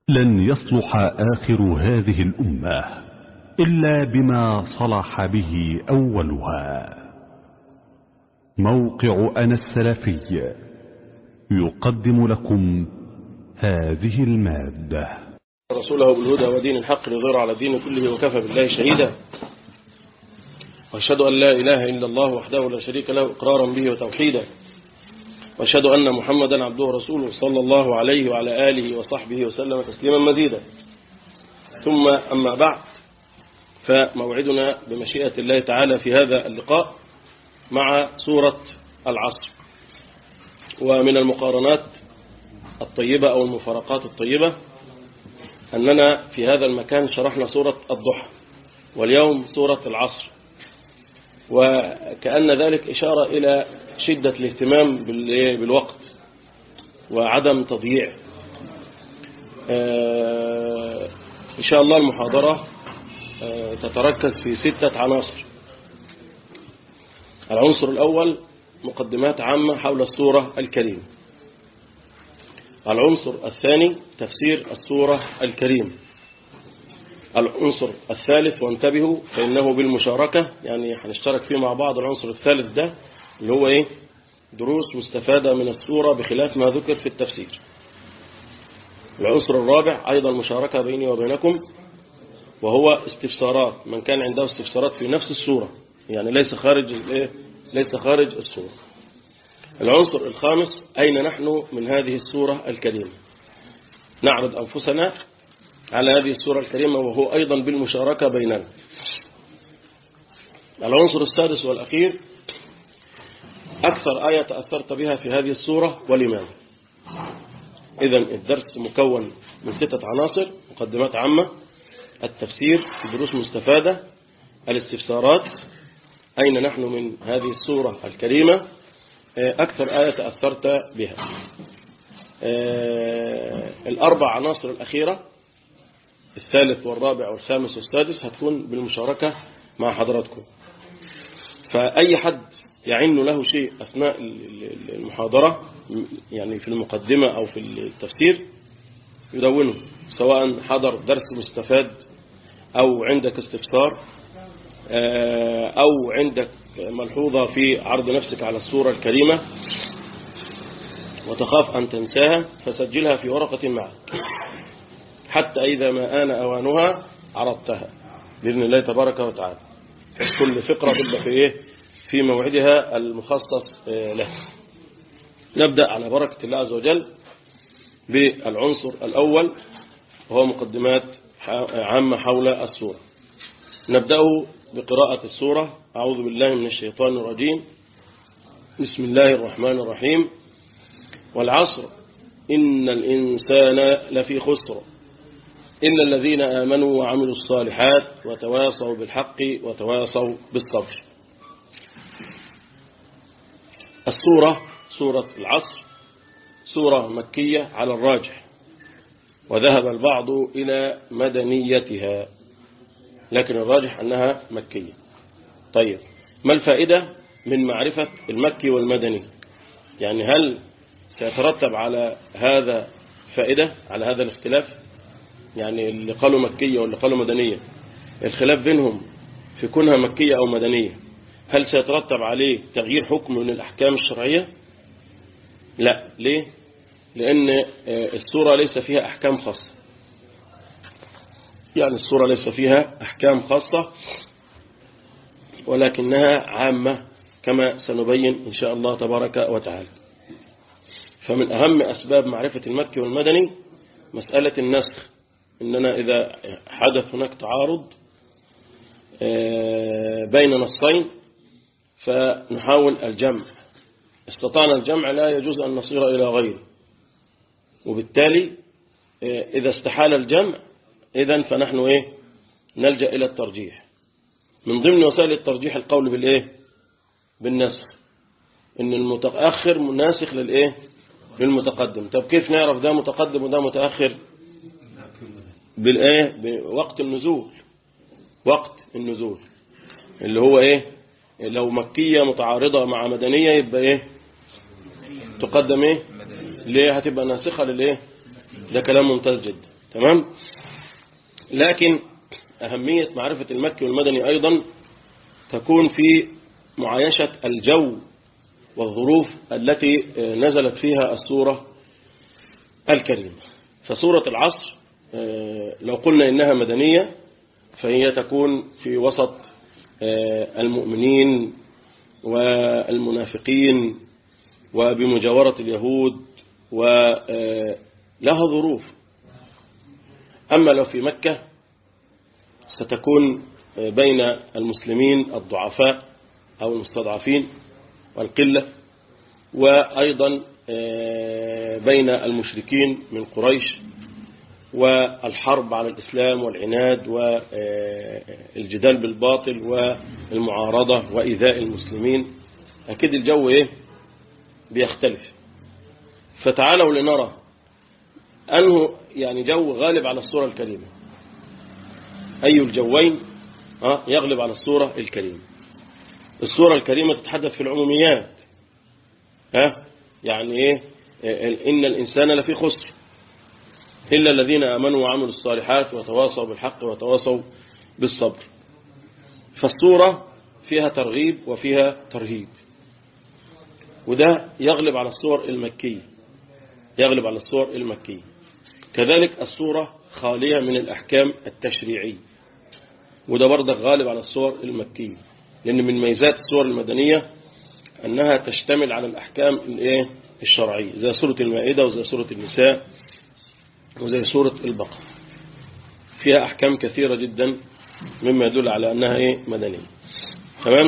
لن يصلح آخر هذه الأمة إلا بما صلح به أولها موقع أنا السلفي يقدم لكم هذه المادة رسوله بالهدى ودين الحق ليظهر على الدين كله وكفى بالله شهيدا واشهد أن لا إله إلا الله وحده لا شريك له إقرارا به وتوحيدا واشهد أن محمدا عبده ورسوله صلى الله عليه وعلى آله وصحبه وسلم تسليما مزيدا ثم أما بعد فموعدنا بمشيئة الله تعالى في هذا اللقاء مع سورة العصر ومن المقارنات الطيبة أو المفارقات الطيبة أننا في هذا المكان شرحنا سورة الضحى واليوم سورة العصر وكأن ذلك إشارة إلى شدة الاهتمام بالوقت وعدم تضييع إن شاء الله المحاضرة تتركز في ستة عناصر العنصر الأول مقدمات عامة حول السورة الكريمة العنصر الثاني تفسير السورة الكريمة العنصر الثالث وانتبهوا فإنه بالمشاركة يعني هنشترك فيه مع بعض العنصر الثالث ده اللي هو ايه دروس مستفادة من السورة بخلاف ما ذكر في التفسير العنصر الرابع أيضا مشاركة بيني وبينكم وهو استفسارات من كان عنده استفسارات في نفس السورة يعني ليس خارج الايه ليس خارج السورة العنصر الخامس أين نحن من هذه السورة الكريمة نعرض أنفسنا على هذه السورة الكريمة وهو أيضا بالمشاركة بيننا العنصر السادس والأخير أكثر آية تأثرت بها في هذه السورة ولماذا إذا الدرس مكون من ستة عناصر مقدمات عامة التفسير دروس مستفادة الاستفسارات أين نحن من هذه السورة الكريمة أكثر آية تأثرت بها الأربع عناصر الأخيرة الثالث والرابع والخامس والسادس هتكون بالمشاركة مع حضراتكم فأي حد يعن له شيء أثناء المحاضرة يعني في المقدمة أو في التفسير يدونه سواء حضر درس مستفاد أو عندك استفسار أو عندك ملحوظة في عرض نفسك على الصورة الكريمة وتخاف أن تنساها فسجلها في ورقة معك حتى إذا ما آن أوانها عرضتها بإذن الله تبارك وتعالى كل فقرة تبقى في إيه في موعدها المخصص له نبدأ على بركة الله عز وجل بالعنصر الأول وهو مقدمات عامة حول السورة نبدأ بقراءة السورة أعوذ بالله من الشيطان الرجيم بسم الله الرحمن الرحيم والعصر إن الإنسان لفي خسر إلا الذين آمنوا وعملوا الصالحات وتواصوا بالحق وتواصوا بالصبر السورة سورة العصر سورة مكية على الراجح وذهب البعض إلى مدنيتها لكن الراجح أنها مكية طيب ما الفائدة من معرفة المكي والمدني يعني هل سيترتب على هذا فائدة على هذا الاختلاف يعني اللي قالوا مكية واللي قالوا مدنية الخلاف بينهم في كونها مكية أو مدنية هل سيترتب عليه تغيير حكم من الأحكام الشرعية لا ليه لأن السورة ليس فيها أحكام خاصة يعني السورة ليس فيها أحكام خاصة ولكنها عامة كما سنبين إن شاء الله تبارك وتعالى فمن أهم أسباب معرفة المكي والمدني مسألة النسخ إننا إذا حدث هناك تعارض بين نصين فنحاول الجمع استطعنا الجمع لا يجوز أن نصير إلى غيره وبالتالي إذا استحال الجمع إذا فنحن إيه نلجأ إلى الترجيح من ضمن وسائل الترجيح القول بالإيه بالنسخ إن المتأخر مناسخ للإيه للمتقدم طب كيف نعرف ده متقدم وده متأخر بالإيه بوقت النزول وقت النزول اللي هو إيه لو مكية متعارضة مع مدنية يبقى إيه تقدم إيه ليه هتبقى ناسخة للإيه ده كلام ممتاز جدا تمام لكن أهمية معرفة المكي والمدني أيضا تكون في معايشة الجو والظروف التي نزلت فيها السورة الكريمة فسورة العصر لو قلنا إنها مدنية فهي تكون في وسط المؤمنين والمنافقين وبمجاورة اليهود ولها ظروف أما لو في مكة ستكون بين المسلمين الضعفاء أو المستضعفين والقلة وأيضا بين المشركين من قريش والحرب على الإسلام والعناد والجدال بالباطل والمعارضة وإيذاء المسلمين أكيد الجو إيه بيختلف فتعالوا لنرى أنه يعني جو غالب على الصورة الكريمة أي الجوين يغلب على الصورة الكريمة الصورة الكريمة تتحدث في العموميات ها يعني إيه إن الإنسان لفي خسر إلا الذين آمنوا وعملوا الصالحات وتواصوا بالحق وتواصوا بالصبر فالصورة فيها ترغيب وفيها ترهيب وده يغلب على الصور المكية يغلب على الصور المكية كذلك الصورة خالية من الأحكام التشريعية وده برضك غالب على الصور المكية لأن من ميزات الصور المدنية أنها تشتمل على الأحكام الإيه الشرعية زي سورة المائدة وزي سورة النساء وزي سورة البقرة فيها أحكام كثيرة جدا مما يدل على أنها إيه مدنية تمام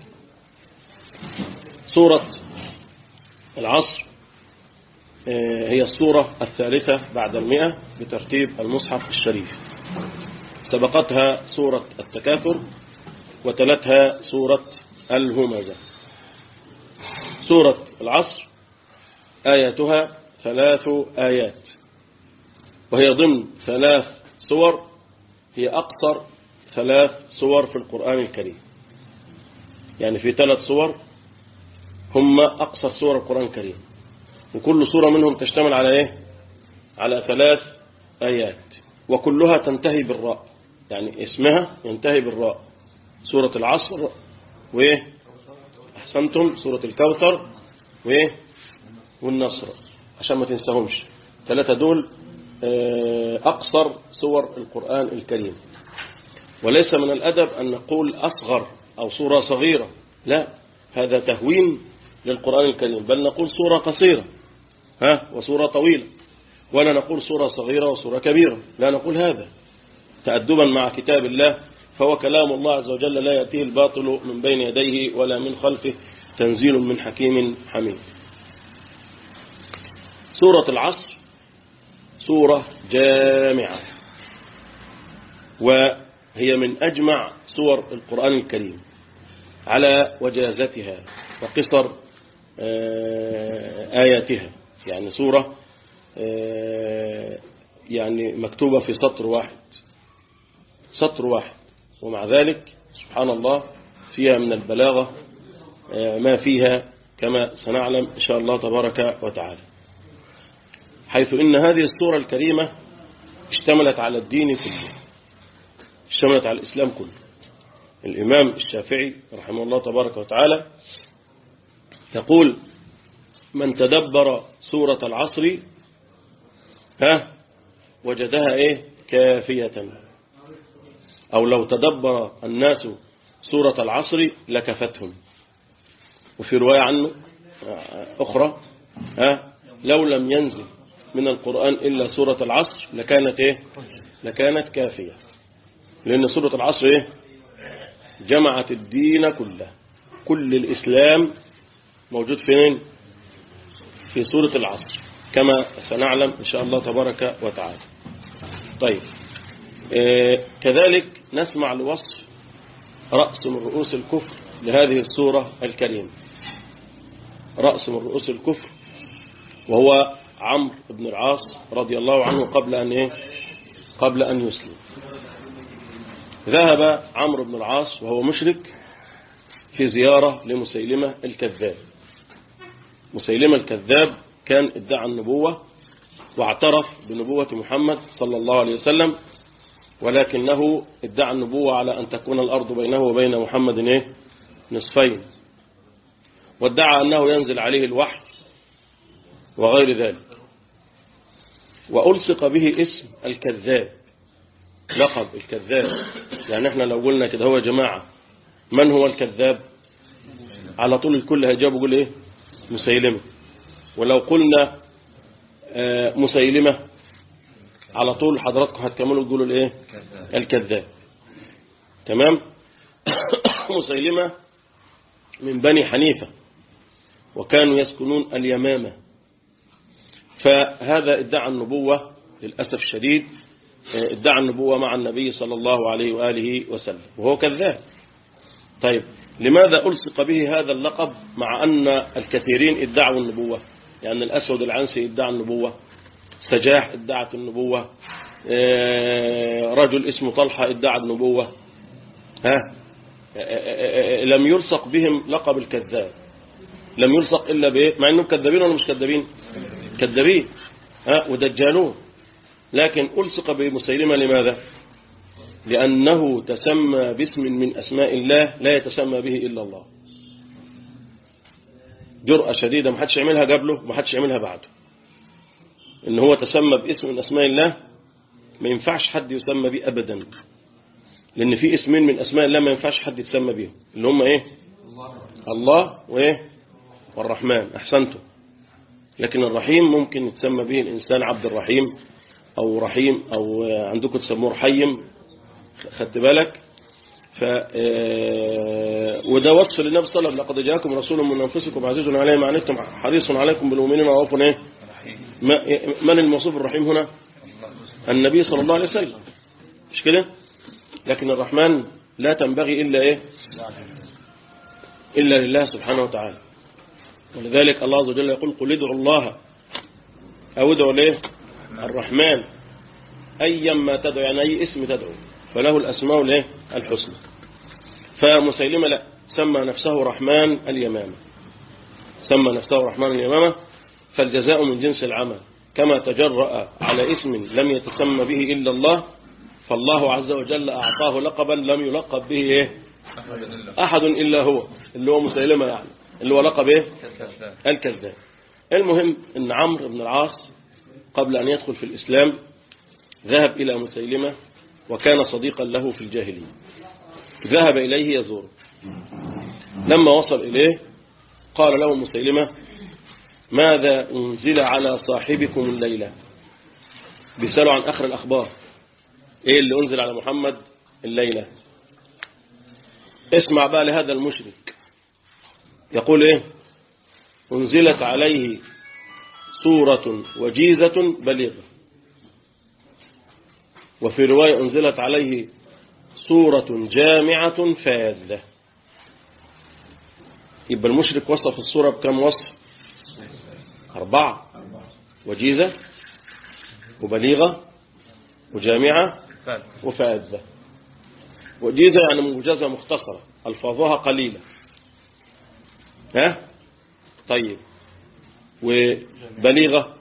سورة العصر هي السورة الثالثة بعد المئة بترتيب المصحف الشريف سبقتها سورة التكاثر وتلتها سورة الهمزة سورة العصر آياتها ثلاث آيات وهي ضمن ثلاث سور هي أقصر ثلاث سور في القرآن الكريم يعني في ثلاث سور هم أقصر سور القرآن الكريم وكل سورة منهم تشتمل على إيه على ثلاث آيات وكلها تنتهي بالراء يعني اسمها ينتهي بالراء سورة العصر وإيه أحسنتم سورة الكوثر وإيه والنصر عشان ما تنساهمش ثلاثة دول أقصر سور القرآن الكريم وليس من الأدب أن نقول أصغر أو سورة صغيرة لا هذا تهوين للقرآن الكريم بل نقول سورة قصيرة ها وسورة طويلة ولا نقول سورة صغيرة وسورة كبيرة لا نقول هذا تأدبا مع كتاب الله فهو كلام الله عز وجل لا يأتيه الباطل من بين يديه ولا من خلفه تنزيل من حكيم حميد سورة العصر سورة جامعة وهي من أجمع سور القرآن الكريم على وجازتها وقصر آياتها يعني سورة يعني مكتوبة في سطر واحد سطر واحد ومع ذلك سبحان الله فيها من البلاغة ما فيها كما سنعلم إن شاء الله تبارك وتعالى حيث إن هذه السورة الكريمة اشتملت على الدين كله اشتملت على الإسلام كله الإمام الشافعي رحمه الله تبارك وتعالى يقول من تدبر سورة العصر ها وجدها ايه كافية او لو تدبر الناس سورة العصر لكفتهم وفي رواية عنه اخرى ها لو لم ينزل من القرآن إلا سورة العصر لكانت ايه لكانت كافية لأن سورة العصر ايه جمعت الدين كله كل الإسلام موجود فين في سورة العصر كما سنعلم إن شاء الله تبارك وتعالى طيب آه كذلك نسمع لوصف رأس من رؤوس الكفر لهذه السورة الكريمة رأس من رؤوس الكفر وهو عمرو بن العاص رضي الله عنه قبل أن إيه؟ قبل أن يسلم ذهب عمرو بن العاص وهو مشرك في زيارة لمسيلمة الكذاب مسيلمة الكذاب كان ادعى النبوة واعترف بنبوة محمد صلى الله عليه وسلم ولكنه ادعى النبوة على أن تكون الأرض بينه وبين محمد إيه؟ نصفين وادعى أنه ينزل عليه الوحي وغير ذلك وألصق به اسم الكذاب لقب الكذاب يعني احنا لو قلنا كده هو يا جماعة من هو الكذاب على طول الكل هيجاوب يقول ايه مسيلمة ولو قلنا آه مسيلمة على طول حضراتكم هتكملوا تقولوا الايه الكذاب تمام مسيلمة من بني حنيفة وكانوا يسكنون اليمامة فهذا ادعى النبوة للأسف الشديد ادعى النبوة مع النبي صلى الله عليه وآله وسلم وهو كذاب طيب لماذا ألصق به هذا اللقب مع أن الكثيرين ادعوا النبوة يعني الأسود العنسي ادعى النبوة سجاح ادعت النبوة رجل اسمه طلحة ادعى النبوة ها لم يلصق بهم لقب الكذاب لم يلصق إلا بإيه مع أنهم كذابين ولا مش كذابين كذابين ها ودجالون لكن ألصق بمسيلمة لماذا لأنه تسمى باسم من أسماء الله لا يتسمى به إلا الله جرأة شديدة ما حدش يعملها قبله ما حدش يعملها بعده إن هو تسمى باسم من أسماء الله ما ينفعش حد يسمى به أبدا لأن في اسمين من أسماء الله ما ينفعش حد يتسمى بهم اللي هم إيه الله وإيه والرحمن أحسنتم لكن الرحيم ممكن يتسمى به الإنسان عبد الرحيم أو رحيم أو عندكم تسموه رحيم خدت بالك ف وده وصف للنبي صلى الله عليه وسلم لقد جاءكم رسول من انفسكم عزيز عليه ما عنتم حريص عليكم بالمؤمنين رؤوف ايه من الموصوف الرحيم هنا النبي صلى الله عليه وسلم مش كده لكن الرحمن لا تنبغي الا ايه الا لله سبحانه وتعالى ولذلك الله عز وجل يقول قل ادعوا الله او ادعوا ليه الرحمن ايما تدعو يعني اي اسم تدعو فله الأسماء الايه الحسنى فمسيلمة لا سمى نفسه رحمن اليمامة سمى نفسه رحمن اليمامة فالجزاء من جنس العمل كما تجرأ على اسم لم يتسمى به إلا الله فالله عز وجل أعطاه لقبا لم يلقب به إيه؟ أحد إلا هو اللي هو مسيلمة يعني اللي هو لقب إيه؟ الكذاب المهم أن عمرو بن العاص قبل أن يدخل في الإسلام ذهب إلى مسيلمة وكان صديقا له في الجاهلية ذهب إليه يزوره لما وصل إليه قال له مسيلمة ماذا أنزل على صاحبكم الليلة بيسألوا عن آخر الأخبار إيه اللي أنزل على محمد الليلة اسمع بقى لهذا المشرك يقول إيه أنزلت عليه سورة وجيزة بليغة وفي رواية أنزلت عليه سورة جامعة فاذة يبقى المشرك وصف السورة بكم وصف أربعة وجيزة وبليغة وجامعة وفاذة وجيزة يعني موجزة مختصرة ألفاظها قليلة ها طيب وبليغة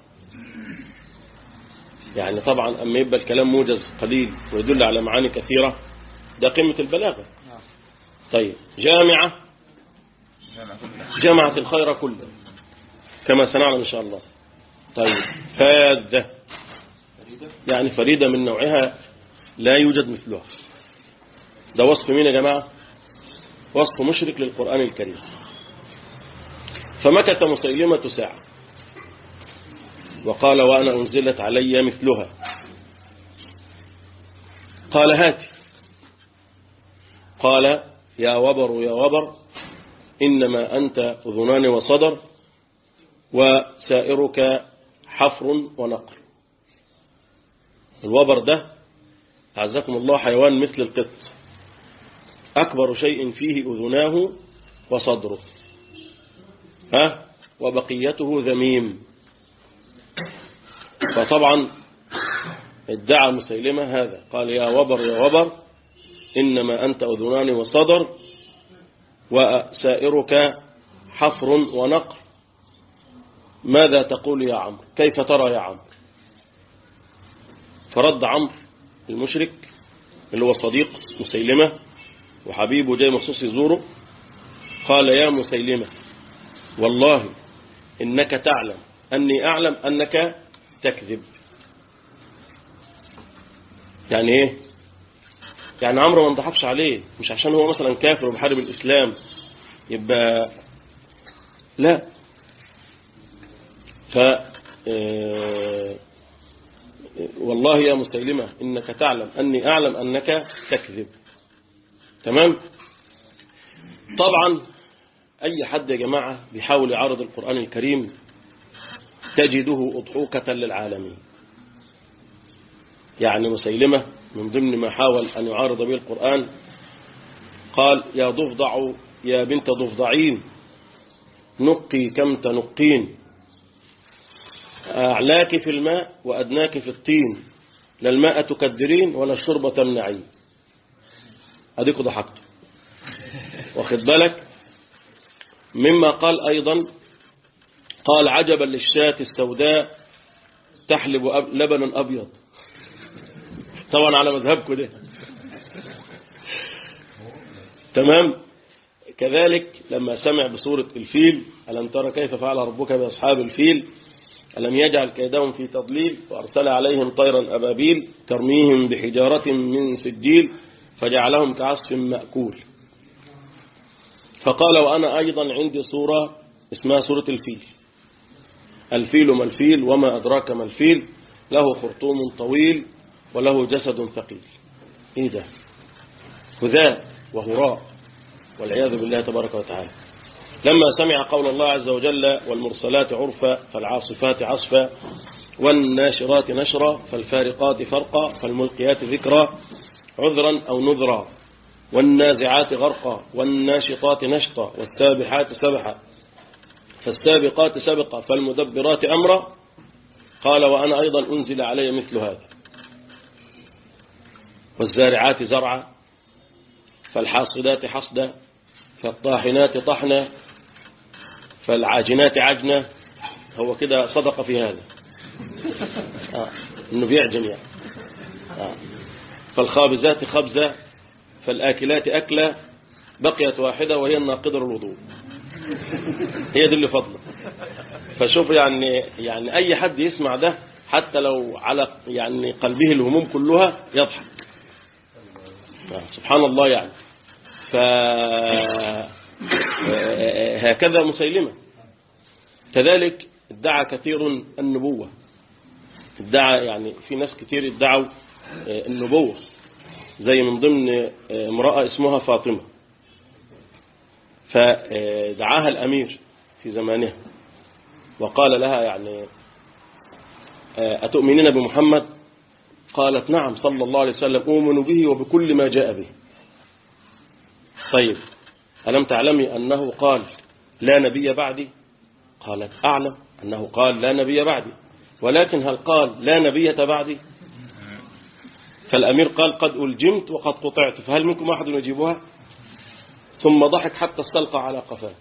يعني طبعا أما يبقى الكلام موجز قليل ويدل على معاني كثيرة ده قمة البلاغة طيب جامعة جمعت الخير كله كما سنعلم إن شاء الله طيب فاذة يعني فريدة من نوعها لا يوجد مثلها ده وصف مين يا جماعة وصف مشرك للقرآن الكريم فمكث مسيلمة ساعة وقال وأنا أنزلت علي مثلها قال هاتي قال يا وبر يا وبر إنما أنت أذنان وصدر وسائرك حفر ونقر الوبر ده أعزكم الله حيوان مثل القط أكبر شيء فيه أذناه وصدره ها وبقيته ذميم فطبعا ادعى مسيلمة هذا قال يا وبر يا وبر إنما أنت أذنان وصدر وسائرك حفر ونقر ماذا تقول يا عمرو كيف ترى يا عمرو فرد عمرو المشرك اللي هو صديق مسيلمة وحبيبه جاي مخصوص يزوره قال يا مسيلمة والله إنك تعلم أني أعلم أنك تكذب يعني إيه يعني عمرو ما انضحكش عليه مش عشان هو مثلا كافر وبحارب الإسلام يبقى لا ف آه، والله يا مسيلمة إنك تعلم أني أعلم أنك تكذب تمام طبعا أي حد يا جماعة بيحاول يعرض القرآن الكريم تجده أضحوكة للعالمين يعني مسيلمة من ضمن ما حاول أن يعارض به القرآن قال يا ضفدع يا بنت ضفدعين نقي كم تنقين أعلاك في الماء وأدناك في الطين لا الماء تكدرين ولا الشرب تمنعين أديك ضحكت واخد بالك مما قال أيضا قال عجبا للشاة السوداء تحلب أب لبنا أبيض طبعا على مذهبكم ده تمام كذلك لما سمع بسورة الفيل ألم ترى كيف فعل ربك بأصحاب الفيل ألم يجعل كيدهم في تضليل وأرسل عليهم طيرا أبابيل ترميهم بحجارة من سجيل فجعلهم كعصف مأكول فقال وأنا أيضا عندي سورة اسمها سورة الفيل الفيل ما الفيل وما أدراك ما الفيل له خرطوم طويل وله جسد ثقيل إيه ده هذاء وهراء والعياذ بالله تبارك وتعالى لما سمع قول الله عز وجل والمرسلات عرفا فالعاصفات عصفا والناشرات نشرا فالفارقات فرقا فالملقيات ذكرا عذرا أو نذرا والنازعات غرقا والناشطات نشطا والسابحات سبحا فالسابقات سبقا فالمدبرات أمرا قال وأنا أيضا أنزل علي مثل هذا والزارعات زرعا فالحاصدات حصدا فالطاحنات طحنا فالعاجنات عجنا هو كده صدق في هذا آه. انه بيعجن يعني آه. فالخابزات خبزة فالآكلات أكلة بقيت واحدة وهي الناقضة الوضوء هي دي اللي فضله فشوف يعني يعني أي حد يسمع ده حتى لو على يعني قلبه الهموم كلها يضحك سبحان الله يعني ف هكذا مسيلمة كذلك ادعى كثير النبوة ادعى يعني في ناس كثير ادعوا النبوة زي من ضمن امرأة اسمها فاطمة فدعاها الأمير في زمانها وقال لها يعني أتؤمنين بمحمد قالت نعم صلى الله عليه وسلم أؤمن به وبكل ما جاء به طيب ألم تعلمي أنه قال لا نبي بعدي قالت أعلم أنه قال لا نبي بعدي ولكن هل قال لا نبية بعدي فالأمير قال قد ألجمت وقد قطعت فهل منكم أحد يجيبها ثم ضحك حتى استلقى على قفاه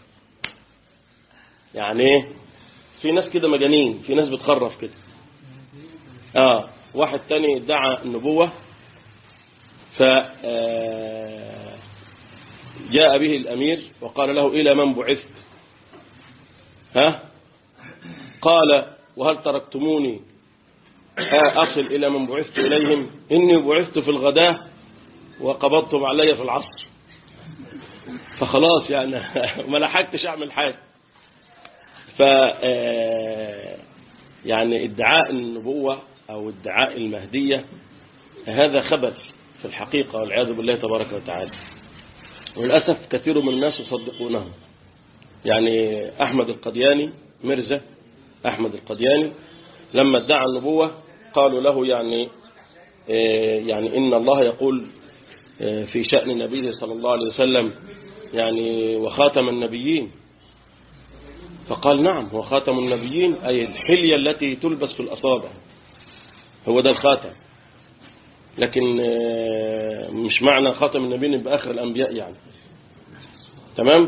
يعني في ناس كده مجانين في ناس بتخرف كده آه واحد تاني ادعى النبوة ف جاء به الأمير وقال له إلى من بعثت ها قال وهل تركتموني أصل إلى من بعثت إليهم إني بعثت في الغداة وقبضتم علي في العصر فخلاص يعني ما لحقتش أعمل حاجة ف يعني ادعاء النبوة أو ادعاء المهدية هذا خبث في الحقيقة والعياذ بالله تبارك وتعالى وللأسف كثير من الناس يصدقونه يعني أحمد القدياني مرزة أحمد القدياني لما ادعى النبوة قالوا له يعني يعني إن الله يقول في شأن نبيه صلى الله عليه وسلم يعني وخاتم النبيين فقال نعم هو خاتم النبيين أي الحلية التي تلبس في الأصابع هو ده الخاتم لكن مش معنى خاتم النبيين يبقى آخر الأنبياء يعني تمام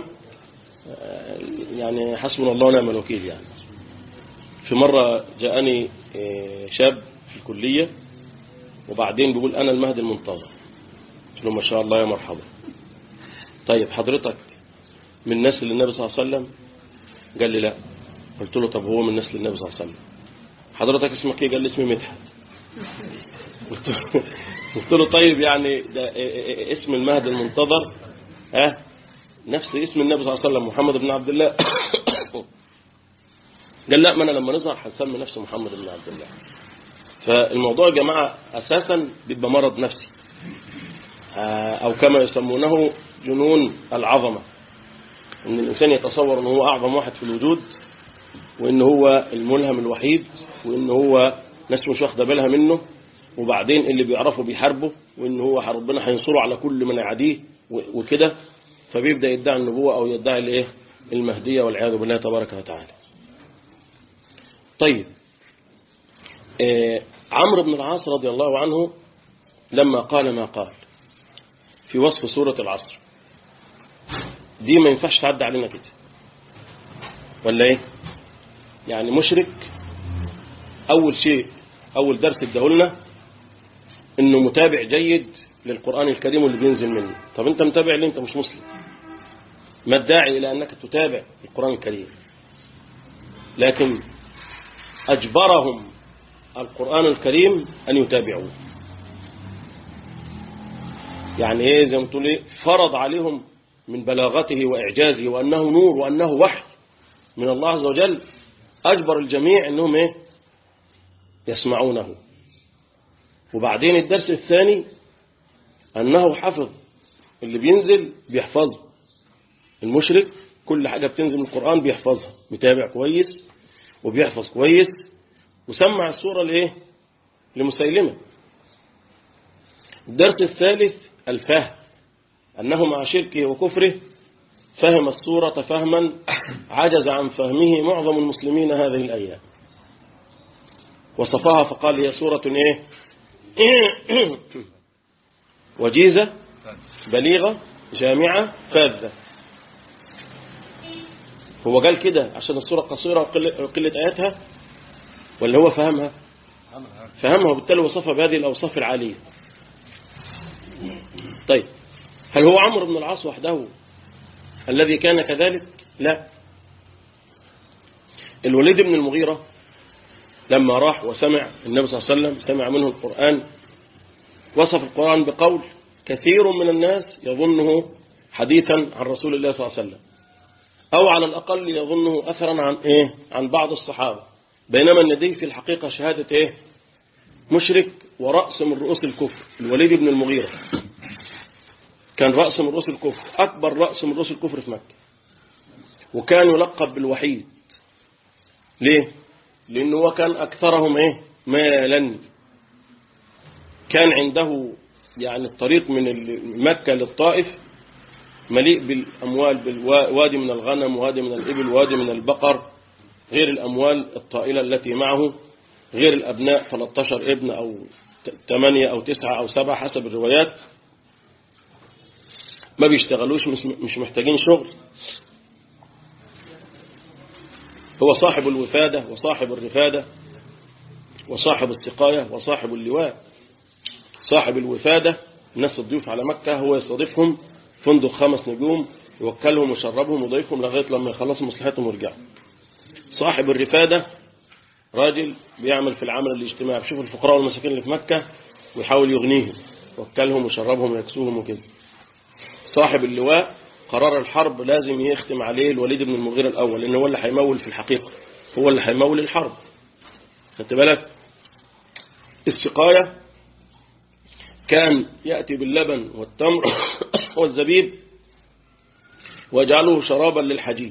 يعني حسبنا الله ونعم الوكيل يعني في مرة جاءني شاب في الكلية وبعدين بيقول أنا المهدي المنتظر قلت له ما شاء الله يا مرحبا طيب حضرتك من نسل النبي صلى الله عليه وسلم قال لي لا قلت له طب هو من نسل النبي صلى الله عليه وسلم حضرتك اسمك ايه قال لي اسمي مدحت قلت له قلت له طيب يعني ده اسم المهدي المنتظر ها نفس اسم النبي صلى الله عليه وسلم محمد بن عبد الله قال لا ما انا لما نظهر هنسمي نفسي محمد بن عبد الله فالموضوع يا جماعه اساسا بيبقى مرض نفسي او كما يسمونه جنون العظمه ان الانسان يتصور ان هو اعظم واحد في الوجود وان هو الملهم الوحيد وان هو ناس مش واخده بالها منه وبعدين اللي بيعرفوا بيحاربوا وان هو ربنا هينصره على كل من يعاديه وكده فبيبدا يدعي النبوه او يدعي الايه المهديه والعياذ بالله تبارك وتعالى طيب آه عمرو بن العاص رضي الله عنه لما قال ما قال في وصف سورة العصر دي ما ينفعش تعدي علينا كده ولا ايه يعني مشرك اول شيء اول درس اداهولنا انه متابع جيد للقرآن الكريم واللي بينزل منه طب انت متابع ليه انت مش مسلم ما الداعي الى انك تتابع القرآن الكريم لكن اجبرهم القرآن الكريم ان يتابعوه يعني ايه زي ما تقول ايه فرض عليهم من بلاغته واعجازه وانه نور وانه وحي من الله عز وجل اجبر الجميع انهم ايه يسمعونه وبعدين الدرس الثاني انه حفظ اللي بينزل بيحفظه المشرك كل حاجة بتنزل من القرآن بيحفظها متابع كويس وبيحفظ كويس وسمع السورة لايه لمسيلمة الدرس الثالث الفهم أنه مع شركه وكفره فهم السورة فهما عجز عن فهمه معظم المسلمين هذه الأيام وصفها فقال هي سورة إيه وجيزة بليغة جامعة فاذة هو قال كده عشان السورة قصيرة وقلة آياتها ولا هو فهمها فهمها وبالتالي وصفها بهذه الأوصاف العالية طيب هل هو عمرو بن العاص وحده الذي كان كذلك لا الوليد بن المغيرة لما راح وسمع النبي صلى الله عليه وسلم سمع منه القرآن وصف القرآن بقول كثير من الناس يظنه حديثا عن رسول الله صلى الله عليه وسلم أو على الأقل يظنه أثرا عن إيه عن بعض الصحابة بينما الندي في الحقيقة شهادة إيه مشرك ورأس من رؤوس الكفر الوليد بن المغيرة كان رأس من رؤوس الكفر أكبر رأس من رؤوس الكفر في مكة وكان يلقب بالوحيد ليه لأنه هو كان أكثرهم إيه مالا كان عنده يعني الطريق من مكة للطائف مليء بالأموال بالوادي من الغنم وادي من الإبل وادي من البقر غير الأموال الطائلة التي معه غير الأبناء 13 ابن أو 8 أو 9 أو 7 حسب الروايات ما بيشتغلوش مش محتاجين شغل هو صاحب الوفادة وصاحب الرفادة وصاحب السقاية وصاحب اللواء صاحب الوفادة الناس الضيوف على مكة هو يستضيفهم فندق خمس نجوم يوكلهم ويشربهم ويضيفهم لغاية لما يخلصوا مصلحتهم ويرجعوا صاحب الرفادة راجل بيعمل في العمل الاجتماعي بيشوف الفقراء والمساكين اللي في مكة ويحاول يغنيهم يوكلهم ويشربهم ويكسوهم وكده صاحب اللواء قرار الحرب لازم يختم عليه الوليد بن المغيرة الأول لأنه هو اللي هيمول في الحقيقة هو اللي هيمول الحرب خدت بالك السقاية كان يأتي باللبن والتمر والزبيب ويجعله شرابا للحجيج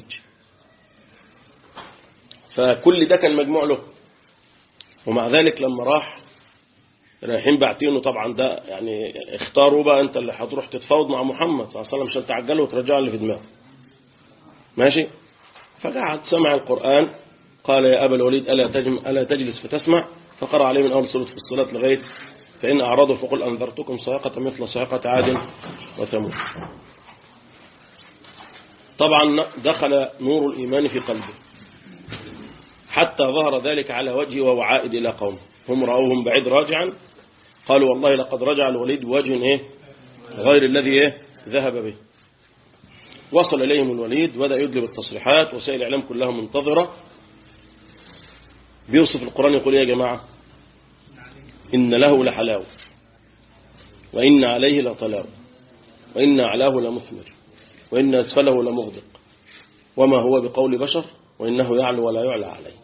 فكل ده كان مجموع له ومع ذلك لما راح رايحين باعتينه طبعا ده يعني اختاروا بقى انت اللي هتروح تتفاوض مع محمد صلى الله عليه وسلم عشان تعجله وترجعه اللي في دماغه ماشي فقعد سمع القرآن قال يا أبا الوليد ألا, تجم ألا تجلس فتسمع فقرأ عليه من أول سورة في الصلاة لغاية فإن أعرضوا فقل أنذرتكم صاعقة مثل صاعقة عاد وثمود طبعا دخل نور الإيمان في قلبه حتى ظهر ذلك على وجهه وهو عائد إلى قومه هم رأوهم بعيد راجعا قالوا والله لقد رجع الوليد بوجه إيه غير الذي إيه ذهب به وصل إليهم الوليد وبدأ يدلب التصريحات وسائل الإعلام كلها منتظرة بيوصف القرآن يقول يا جماعة إن له لحلاوة وإن عليه لطلاوة وإن أعلاه لمثمر وإن أسفله لمغدق وما هو بقول بشر وإنه يعلو ولا يعلى عليه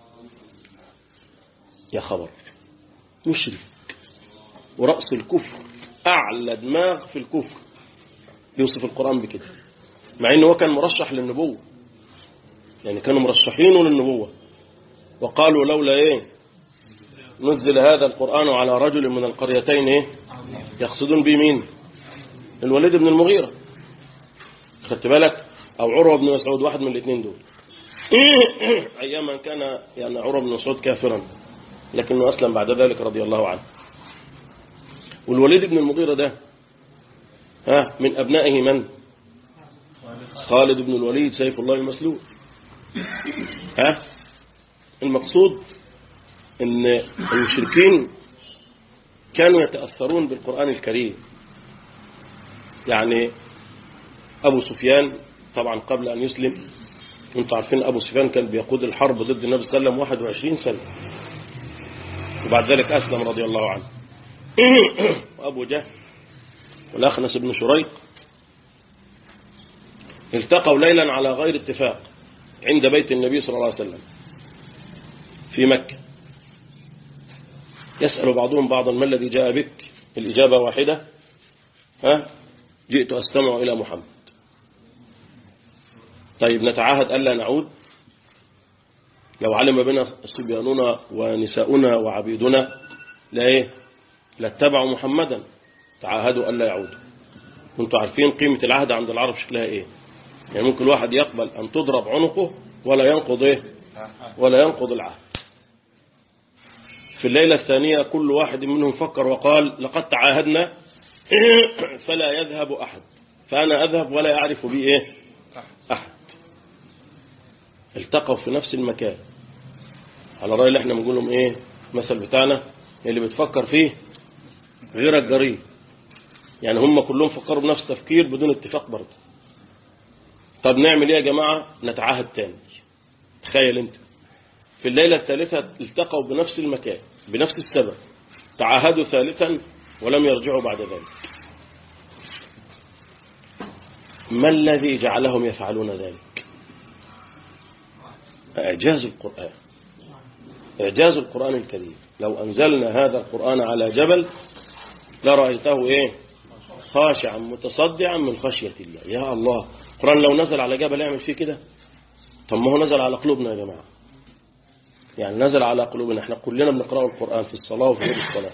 يا خبر مشرك ورأس الكفر أعلى دماغ في الكفر يوصف القرآن بكده مع أنه كان مرشح للنبوة يعني كانوا مرشحينه للنبوة وقالوا لولا إيه نزل هذا القرآن على رجل من القريتين إيه يقصدون به مين الوليد بن المغيرة خدت بالك أو عروة بن مسعود واحد من الاثنين دول أيام كان يعني عروة بن مسعود كافرا لكنه أسلم بعد ذلك رضي الله عنه والوليد بن المغيرة ده ها من أبنائه من خالد بن الوليد سيف الله المسلول ها المقصود ان المشركين كانوا يتأثرون بالقرآن الكريم يعني أبو سفيان طبعا قبل أن يسلم انتم عارفين أبو سفيان كان بيقود الحرب ضد النبي صلى الله عليه وسلم 21 سنة وبعد ذلك أسلم رضي الله عنه وأبو جهل والأخنس بن شريق التقوا ليلا على غير اتفاق عند بيت النبي صلى الله عليه وسلم في مكة يسأل بعضهم بعضا ما الذي جاء بك الإجابة واحدة ها جئت أستمع إلى محمد طيب نتعاهد ألا نعود لو علم بنا صبياننا ونساؤنا وعبيدنا لا إيه لاتبعوا محمدا تعاهدوا ألا يعودوا كنتوا عارفين قيمة العهد عند العرب شكلها إيه يعني ممكن الواحد يقبل أن تضرب عنقه ولا ينقض إيه ولا ينقض العهد في الليلة الثانية كل واحد منهم فكر وقال لقد تعاهدنا فلا يذهب أحد فأنا أذهب ولا يعرف بي إيه أحد التقوا في نفس المكان على رأي اللي احنا بنقول لهم إيه مثل بتاعنا اللي بتفكر فيه غيرك جريء يعني هم كلهم فكروا بنفس التفكير بدون اتفاق برضه طب نعمل ايه يا جماعة نتعاهد تاني تخيل انت في الليلة الثالثة التقوا بنفس المكان بنفس السبب تعاهدوا ثالثا ولم يرجعوا بعد ذلك ما الذي جعلهم يفعلون ذلك إعجاز القرآن إعجاز القرآن الكريم لو أنزلنا هذا القرآن على جبل لرأيته إيه خاشعا متصدعا من خشية الله يا الله القرآن لو نزل على جبل يعمل فيه كده طب ما هو نزل على قلوبنا يا جماعة يعني نزل على قلوبنا احنا كلنا بنقرأ القرآن في الصلاة وفي غير الصلاة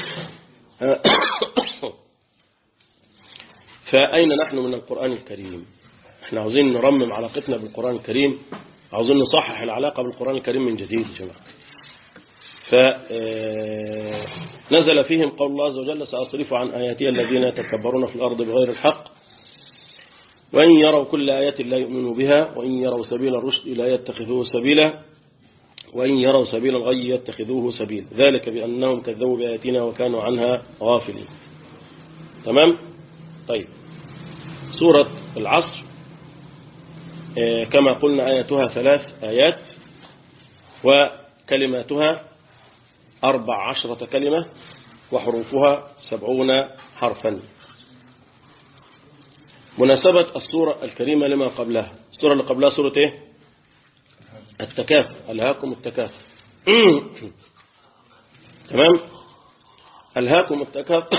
فأين نحن من القرآن الكريم احنا عاوزين نرمم علاقتنا بالقرآن الكريم عاوزين نصحح العلاقة بالقرآن الكريم من جديد يا جماعة فنزل فيهم قول الله عز وجل سأصرف عن آياتي الذين يتكبرون في الأرض بغير الحق وإن يروا كل آية لا يؤمنوا بها وإن يروا سبيل الرشد لا يتخذوه سبيلا وإن يروا سبيل الغي يتخذوه سبيل ذلك بأنهم كذبوا بآياتنا وكانوا عنها غافلين تمام طيب سورة العصر كما قلنا آياتها ثلاث آيات وكلماتها أربع عشرة كلمة وحروفها سبعون حرفا مناسبة السورة الكريمة لما قبلها السورة اللي قبلها سورة ايه التكاثر ألهاكم التكاثر تمام ألهاكم التكاثر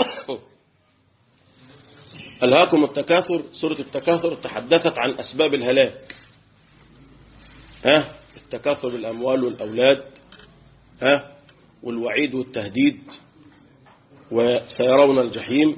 ألهاكم التكاثر سورة التكاثر تحدثت عن أسباب الهلاك ها التكاثر بالأموال والأولاد ها والوعيد والتهديد وسيرون الجحيم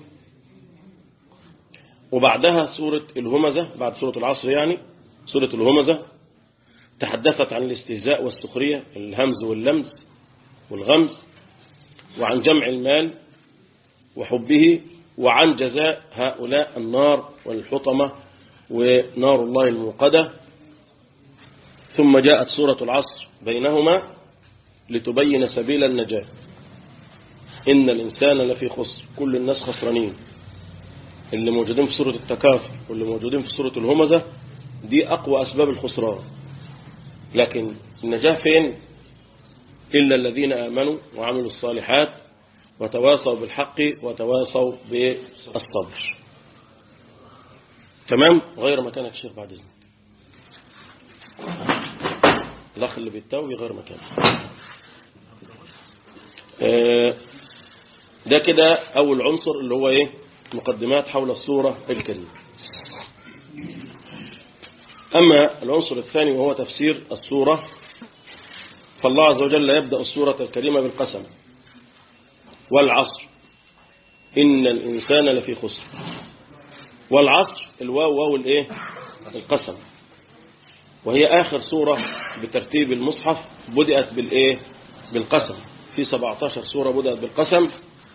وبعدها سورة الهمزة بعد سورة العصر يعني سورة الهمزة تحدثت عن الاستهزاء والسخرية الهمز واللمز والغمز وعن جمع المال وحبه وعن جزاء هؤلاء النار والحطمة ونار الله الموقدة ثم جاءت سورة العصر بينهما لتبين سبيل النجاة إن الإنسان لفي خسر كل الناس خسرانين اللي موجودين في سورة التكاثر واللي موجودين في سورة الهمزة دي أقوى أسباب الخسران لكن النجاة فين إلا الذين آمنوا وعملوا الصالحات وتواصوا بالحق وتواصوا بالصبر تمام غير مكانك شيخ بعد إذنك الأخ اللي بيتاوي غير مكانه آه، ده كده أول عنصر اللي هو إيه مقدمات حول السورة الكريمة أما العنصر الثاني وهو تفسير السورة فالله عز وجل يبدأ السورة الكريمة بالقسم والعصر إن الإنسان لفي خسر والعصر الواو واو الايه القسم وهي آخر سورة بترتيب المصحف بدأت بالإيه بالقسم في 17 سورة بدأت بالقسم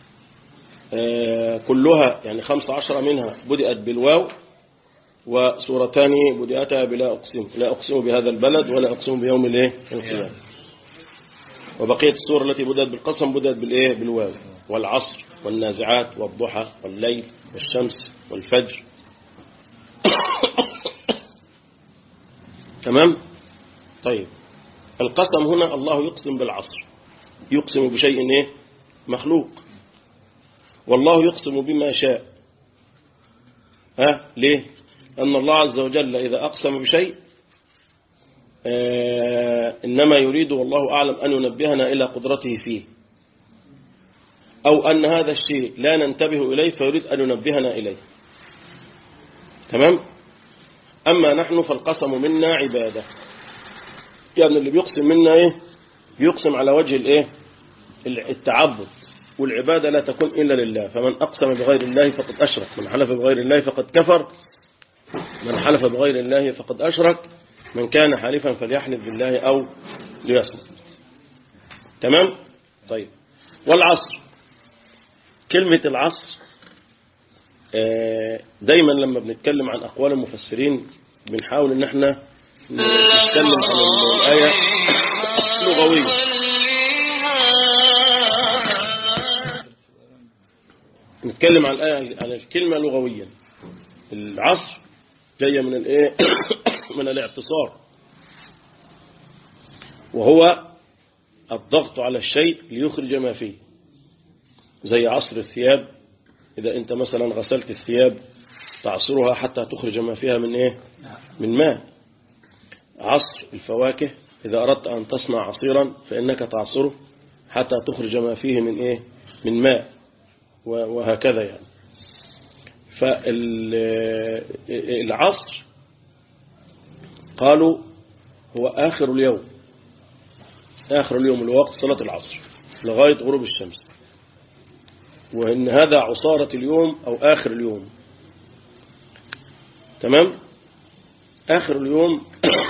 آه كلها يعني 15 منها بدأت بالواو وسورتان بدأتا بلا أقسم لا أقسم بهذا البلد ولا أقسم بيوم الإيه القيامة وبقية السورة التي بدأت بالقسم بدأت بالإيه بالواو والعصر والنازعات والضحى والليل والشمس والفجر تمام طيب القسم هنا الله يقسم بالعصر يقسم بشيء ايه مخلوق والله يقسم بما شاء ها ليه أن الله عز وجل إذا أقسم بشيء آه إنما يريد والله أعلم أن ينبهنا إلى قدرته فيه أو أن هذا الشيء لا ننتبه إليه فيريد أن ينبهنا إليه تمام أما نحن فالقسم منا عبادة يعني اللي بيقسم منا إيه بيقسم على وجه الإيه التعبد والعبادة لا تكون إلا لله فمن أقسم بغير الله فقد أشرك من حلف بغير الله فقد كفر من حلف بغير الله فقد أشرك من كان حالفا فليحلف بالله أو ليصمت تمام طيب والعصر كلمة العصر دايما لما بنتكلم عن أقوال المفسرين بنحاول ان احنا نتكلم عن الآية لغوية نتكلم عن الآية عن الكلمة لغويا العصر جاية من الايه من الاعتصار وهو الضغط على الشيء ليخرج ما فيه زي عصر الثياب إذا أنت مثلا غسلت الثياب تعصرها حتى تخرج ما فيها من إيه من ماء عصر الفواكه إذا أردت أن تصنع عصيرا فإنك تعصره حتى تخرج ما فيه من إيه من ماء وهكذا يعني فالعصر قالوا هو آخر اليوم آخر اليوم الوقت صلاة العصر لغاية غروب الشمس وإن هذا عصارة اليوم أو آخر اليوم تمام آخر اليوم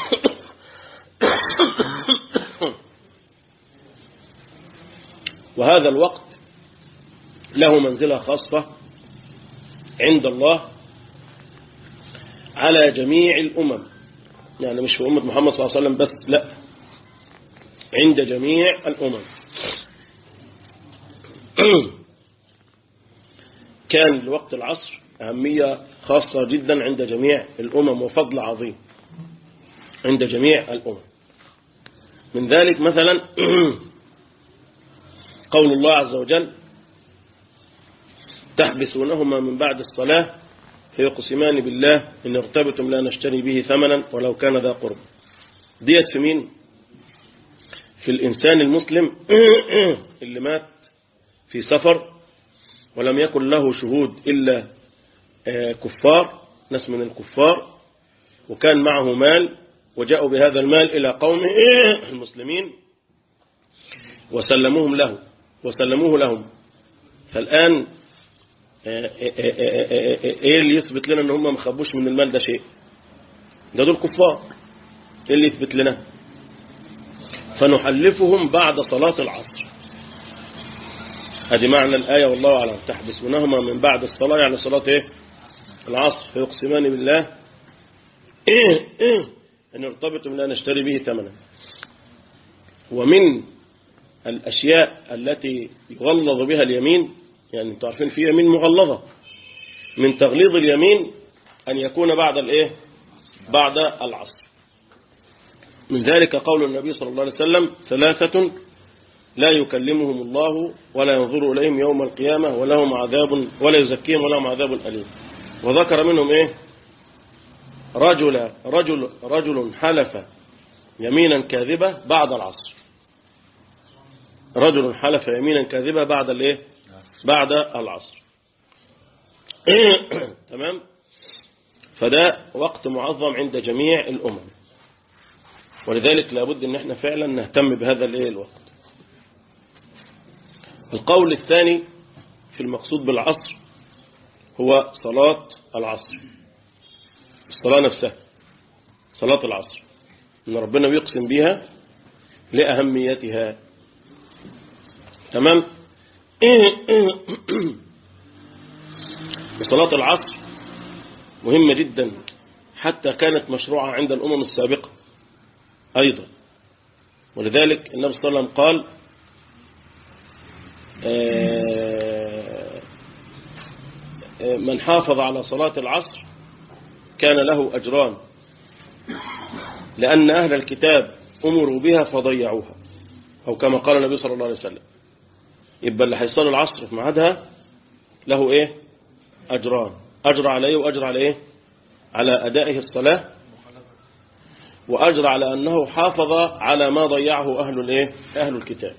وهذا الوقت له منزلة خاصة عند الله على جميع الأمم يعني مش في أمة محمد صلى الله عليه وسلم بس لا عند جميع الأمم كان لوقت العصر أهمية خاصة جدا عند جميع الأمم وفضل عظيم عند جميع الأمم من ذلك مثلا قول الله عز وجل تحبسونهما من بعد الصلاة فيقسمان بالله إن ارتبتم لا نشتري به ثمنا ولو كان ذا قرب ديت في مين في الإنسان المسلم اللي مات في سفر ولم يكن له شهود إلا كفار ناس من الكفار وكان معه مال وجاءوا بهذا المال إلى قوم المسلمين وسلموهم له وسلموه لهم فالآن ايه اللي يثبت لنا ان هم ما خبوش من المال ده شيء ده دول كفار ايه اللي يثبت لنا فنحلفهم بعد صلاة العصر هذه معنى الآية والله أعلم تحبسونهما من بعد الصلاة يعني صلاة ايه العصر فيقسمان بالله إيه إيه أن ارتبطوا لا نشتري به ثمنا ومن الأشياء التي يغلظ بها اليمين يعني انتوا عارفين في يمين مغلظة من تغليظ اليمين أن يكون بعد الإيه بعد العصر من ذلك قول النبي صلى الله عليه وسلم ثلاثة لا يكلمهم الله ولا ينظر إليهم يوم القيامة ولهم عذاب ولا يزكيهم ولهم عذاب أليم وذكر منهم إيه رجل رجل رجل حلف يمينا كاذبة بعد العصر رجل حلف يمينا كاذبة بعد الايه بعد العصر تمام فده وقت معظم عند جميع الأمم ولذلك لابد ان احنا فعلا نهتم بهذا الايه الوقت القول الثاني في المقصود بالعصر هو صلاة العصر الصلاة نفسها صلاة العصر ان ربنا بيقسم بها لأهميتها تمام وصلاة العصر مهمة جدا حتى كانت مشروعة عند الأمم السابقة أيضا ولذلك النبي صلى الله عليه وسلم قال من حافظ على صلاة العصر كان له أجران لأن أهل الكتاب أمروا بها فضيعوها أو كما قال النبي صلى الله عليه وسلم يبقى اللي هيصلي العصر في ميعادها له إيه أجران أجر عليه وأجر على إيه على أدائه الصلاة وأجر على أنه حافظ على ما ضيعه أهل الإيه أهل الكتاب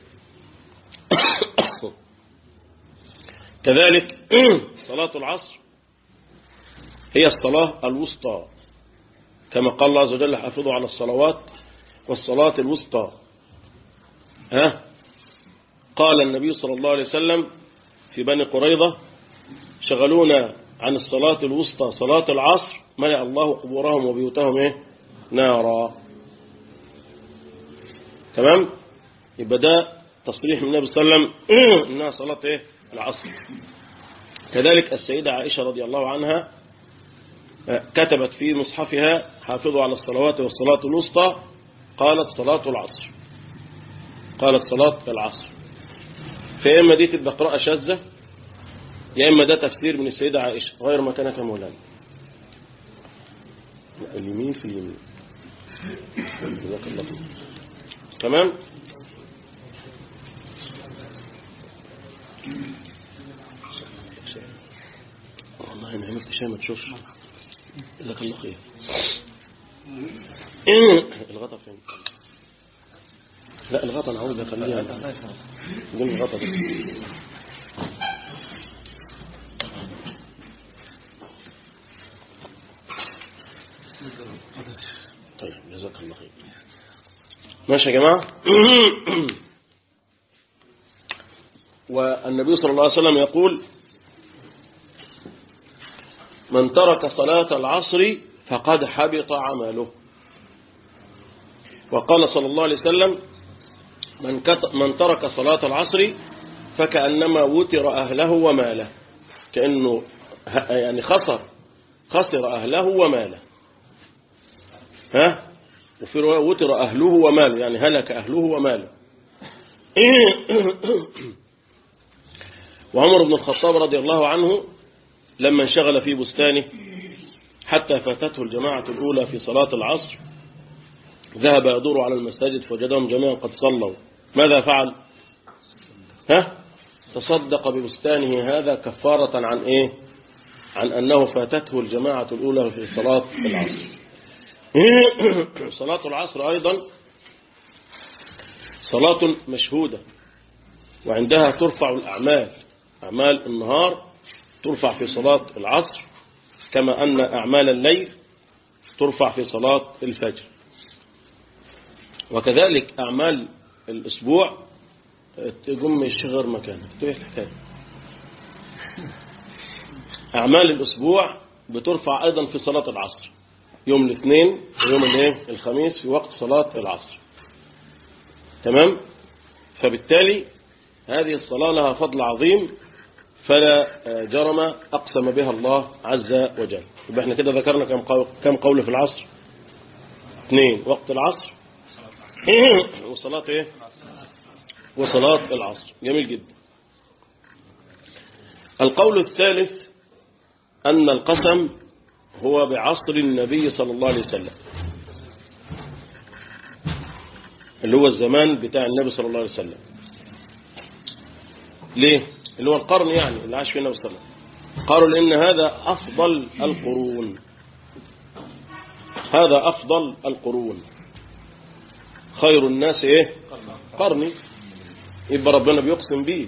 كذلك صلاة العصر هي الصلاة الوسطى كما قال الله عز وجل حافظوا على الصلوات والصلاة الوسطى ها قال النبي صلى الله عليه وسلم في بني قريظة شغلونا عن الصلاة الوسطى صلاة العصر ملأ الله قبورهم وبيوتهم ايه نارا تمام يبقى ده تصريح من النبي صلى الله عليه وسلم انها صلاة ايه العصر كذلك السيدة عائشة رضي الله عنها كتبت في مصحفها حافظوا على الصلوات والصلاة الوسطى قالت صلاة العصر قالت صلاة العصر فيا إما دي تبقى قراءة شاذة يا إما ده تفسير من السيدة عائشة غير ما كان كمولانا اليمين في اليمين جزاك الله خير تمام والله انا عملت شيء ما تشوفش جزاك الله خير الغطا فين لا الغطا انا عاوز اخليها دون الغطا بس طيب جزاك الله خير ماشي يا جماعة والنبي صلى الله عليه وسلم يقول من ترك صلاة العصر فقد حبط عمله وقال صلى الله عليه وسلم من, من ترك صلاة العصر فكأنما وتر أهله وماله كأنه يعني خسر خسر أهله وماله ها وفي رواية وتر أهله وماله يعني هلك أهله وماله وعمر بن الخطاب رضي الله عنه لما انشغل في بستانه حتى فاتته الجماعة الأولى في صلاة العصر ذهب يدور على المساجد فوجدهم جميعا قد صلوا ماذا فعل ها تصدق ببستانه هذا كفارة عن ايه عن أنه فاتته الجماعة الأولى في صلاة العصر صلاة العصر أيضا صلاة مشهودة وعندها ترفع الأعمال أعمال النهار ترفع في صلاة العصر كما أن أعمال الليل ترفع في صلاة الفجر وكذلك أعمال الأسبوع تقوم الشغر مكانك تبقى الحكاية أعمال الأسبوع بترفع أيضا في صلاة العصر يوم الاثنين ويوم الايه الخميس في وقت صلاة العصر تمام فبالتالي هذه الصلاة لها فضل عظيم فلا جرم أقسم بها الله عز وجل يبقى احنا كده ذكرنا كم قول, كم قول في العصر اثنين وقت العصر وصلاة ايه وصلاة العصر جميل جدا القول الثالث أن القسم هو بعصر النبي صلى الله عليه وسلم اللي هو الزمان بتاع النبي صلى الله عليه وسلم ليه اللي هو القرن يعني اللي عاش فيه النبي صلى الله عليه وسلم قالوا لأن هذا أفضل القرون هذا أفضل القرون خير الناس إيه قرني يبقى ربنا بيقسم بيه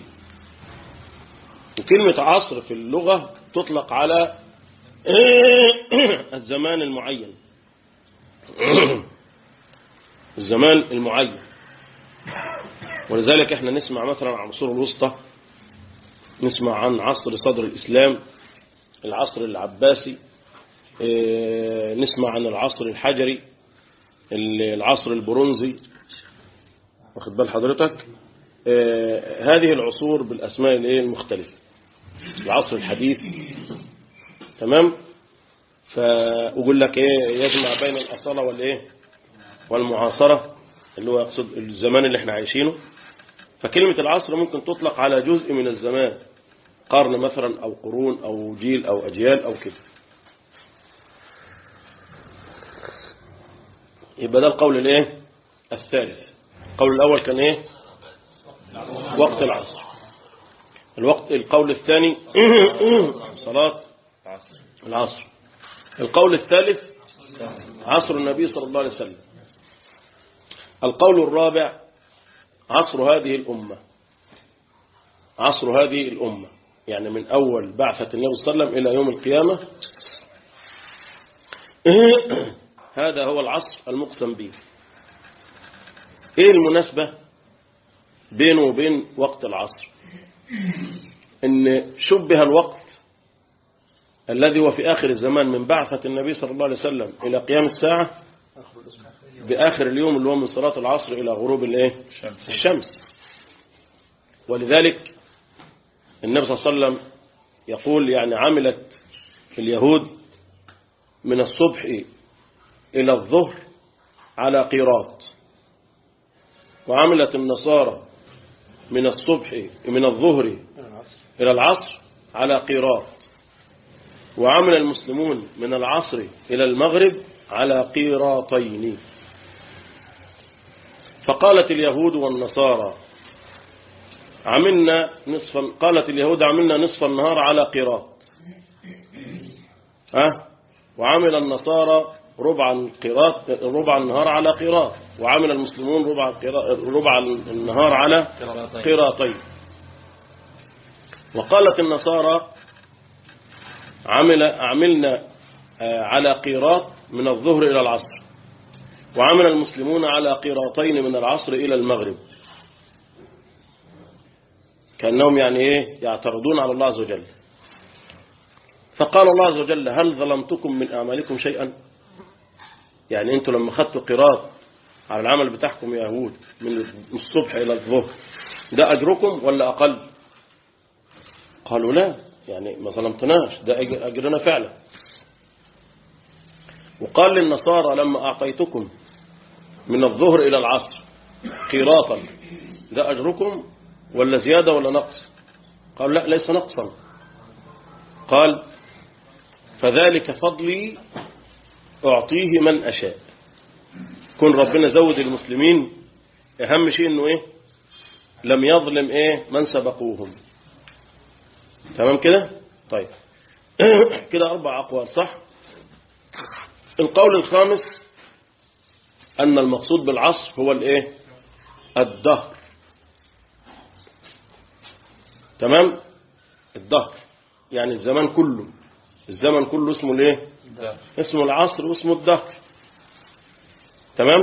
وكلمة عصر في اللغة تطلق على الزمان المعين الزمان المعين ولذلك احنا نسمع مثلا عن العصور الوسطى نسمع عن عصر صدر الإسلام العصر العباسي اه نسمع عن العصر الحجري العصر البرونزي واخد بال حضرتك اه هذه العصور بالأسماء الايه المختلفة العصر الحديث تمام فأقول لك ايه يجمع بين الأصالة والايه والمعاصرة اللي هو يقصد الزمان اللي احنا عايشينه فكلمة العصر ممكن تطلق على جزء من الزمان قرن مثلا أو قرون أو جيل أو أجيال أو كده يبقى ده القول الايه الثالث القول الأول كان ايه وقت العصر الوقت القول الثاني صلاة العصر القول الثالث عصر النبي صلى الله عليه وسلم القول الرابع عصر هذه الأمة عصر هذه الأمة يعني من أول بعثة النبي صلى الله عليه وسلم إلى يوم القيامة هذا هو العصر المقسم به إيه المناسبة بينه وبين وقت العصر إن شبه الوقت الذي هو في آخر الزمان من بعثة النبي صلى الله عليه وسلم إلى قيام الساعة بآخر اليوم اللي هو من صلاة العصر إلى غروب الايه الشمس ولذلك النبي صلى الله عليه وسلم يقول يعني عملت اليهود من الصبح إلى الظهر على قيراط وعملت النصارى من الصبح من الظهر إلى العصر على قيراط وعمل المسلمون من العصر إلى المغرب على قيراطين فقالت اليهود والنصارى عملنا نصف قالت اليهود عملنا نصف النهار على قيراط ها وعمل النصارى ربع القيراط ربع النهار على قيراط وعمل المسلمون ربع ربع النهار على قيراطين وقالت النصارى عمل عملنا على قيراط من الظهر إلى العصر وعمل المسلمون على قيراطين من العصر إلى المغرب كأنهم يعني إيه يعترضون على الله عز وجل فقال الله عز وجل هل ظلمتكم من أعمالكم شيئا يعني أنتوا لما خدتوا قيراط على العمل بتاعكم يا يهود من الصبح إلى الظهر ده أجركم ولا أقل قالوا لا يعني ما ظلمتناش ده أجرنا فعلا وقال للنصارى لما أعطيتكم من الظهر إلى العصر قيراطا ده أجركم ولا زيادة ولا نقص قال لا ليس نقصا قال فذلك فضلي أعطيه من أشاء كن ربنا زود المسلمين أهم شيء أنه إيه لم يظلم إيه من سبقوهم تمام كده طيب كده أربع أقوال صح القول الخامس أن المقصود بالعصر هو الإيه الدهر تمام الدهر يعني الزمان كله الزمن كله اسمه الايه اسمه العصر واسمه الدهر تمام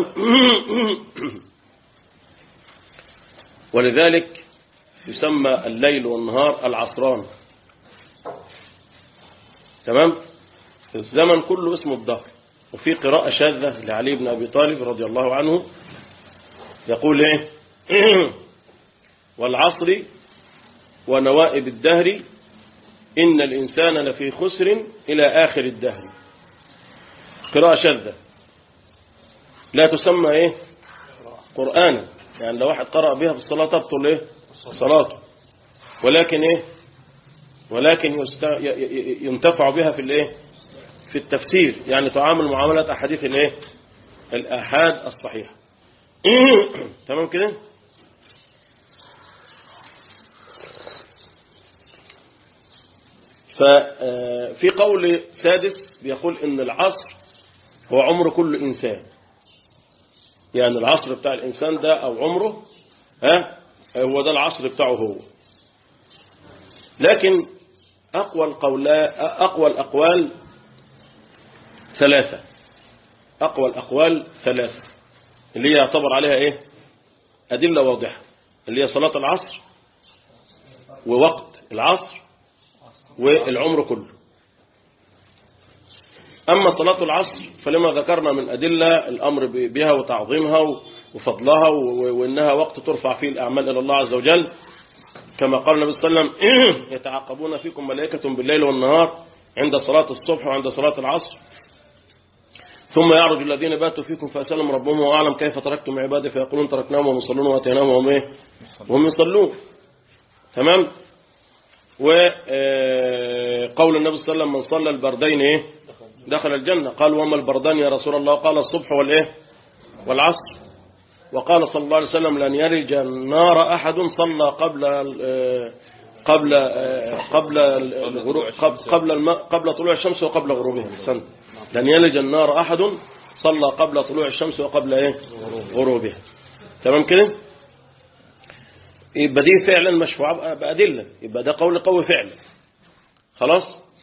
ولذلك يسمى الليل والنهار العصران تمام الزمن كله اسمه الدهر وفي قراءة شاذة لعلي بن أبي طالب رضي الله عنه يقول ايه والعصر ونوائب الدهر إن الإنسان لفي خسر إلى آخر الدهر قراءة شاذة لا تسمى إيه قرآنا يعني لو واحد قرأ بها في الصلاة تبطل إيه صلاته ولكن إيه ولكن يست... ي- ي- ينتفع بها في الإيه في التفسير يعني تعامل معاملة أحاديث الإيه الآحاد الصحيحة تمام كده ففي قول سادس بيقول ان العصر هو عمر كل انسان يعني العصر بتاع الانسان ده او عمره ها هو ده العصر بتاعه هو لكن اقوى القولا اقوى الاقوال ثلاثة اقوى الاقوال ثلاثة اللي هي يعتبر عليها ايه ادلة واضحة اللي هي صلاة العصر ووقت العصر والعمر كله أما صلاة العصر فلما ذكرنا من أدلة الأمر بها وتعظيمها وفضلها وإنها وقت ترفع فيه الأعمال إلى الله عز وجل كما قال النبي صلى الله عليه وسلم يتعاقبون فيكم ملائكة بالليل والنهار عند صلاة الصبح وعند صلاة العصر ثم يعرج الذين باتوا فيكم فأسألهم ربهم وأعلم كيف تركتم عبادي فيقولون تركناهم وهم يصلون وأتيناهم وهم إيه وهم يصلون تمام وقول النبي صلى الله عليه وسلم من صلى البردين إيه دخل الجنة قال وما البردان يا رسول الله قال الصبح والإيه والعصر وقال صلى الله عليه وسلم لن يرج النار أحد صلى قبل قبل قبل الغروب قبل الم... قبل طلوع الشمس وقبل غروبها سنة لن يلج النار أحد صلى قبل طلوع الشمس وقبل إيه غروبها تمام كده يبقى دي فعلا مشفوعة بأدلة يبقى ده قول قوي فعلا خلاص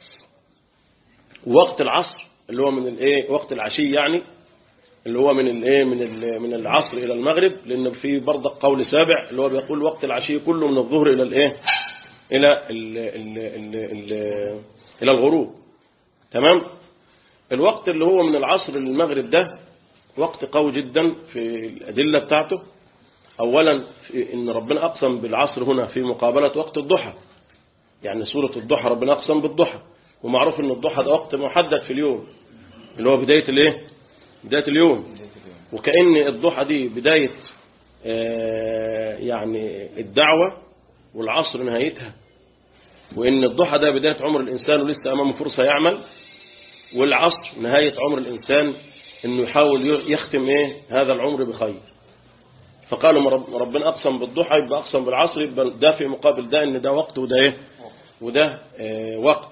وقت العصر اللي هو من الايه وقت العشي يعني اللي هو من الايه من من العصر الى المغرب لان في برضه قول سابع اللي هو بيقول وقت العشي كله من الظهر الى الايه الى ال ال ال ال الى الغروب تمام الوقت اللي هو من العصر للمغرب ده وقت قوي جدا في الادله بتاعته اولا في ان ربنا اقسم بالعصر هنا في مقابله وقت الضحى يعني سوره الضحى ربنا اقسم بالضحى ومعروف ان الضحى ده وقت محدد في اليوم اللي هو بداية الايه بداية اليوم وكأن الضحى دي بداية آه يعني الدعوة والعصر نهايتها وان الضحى ده بداية عمر الانسان ولسه امامه فرصة يعمل والعصر نهاية عمر الانسان انه يحاول يختم ايه هذا العمر بخير فقالوا ربنا اقسم بالضحى يبقى اقسم بالعصر يبقى ده في مقابل ده ان ده وقت وده ايه وده آه وقت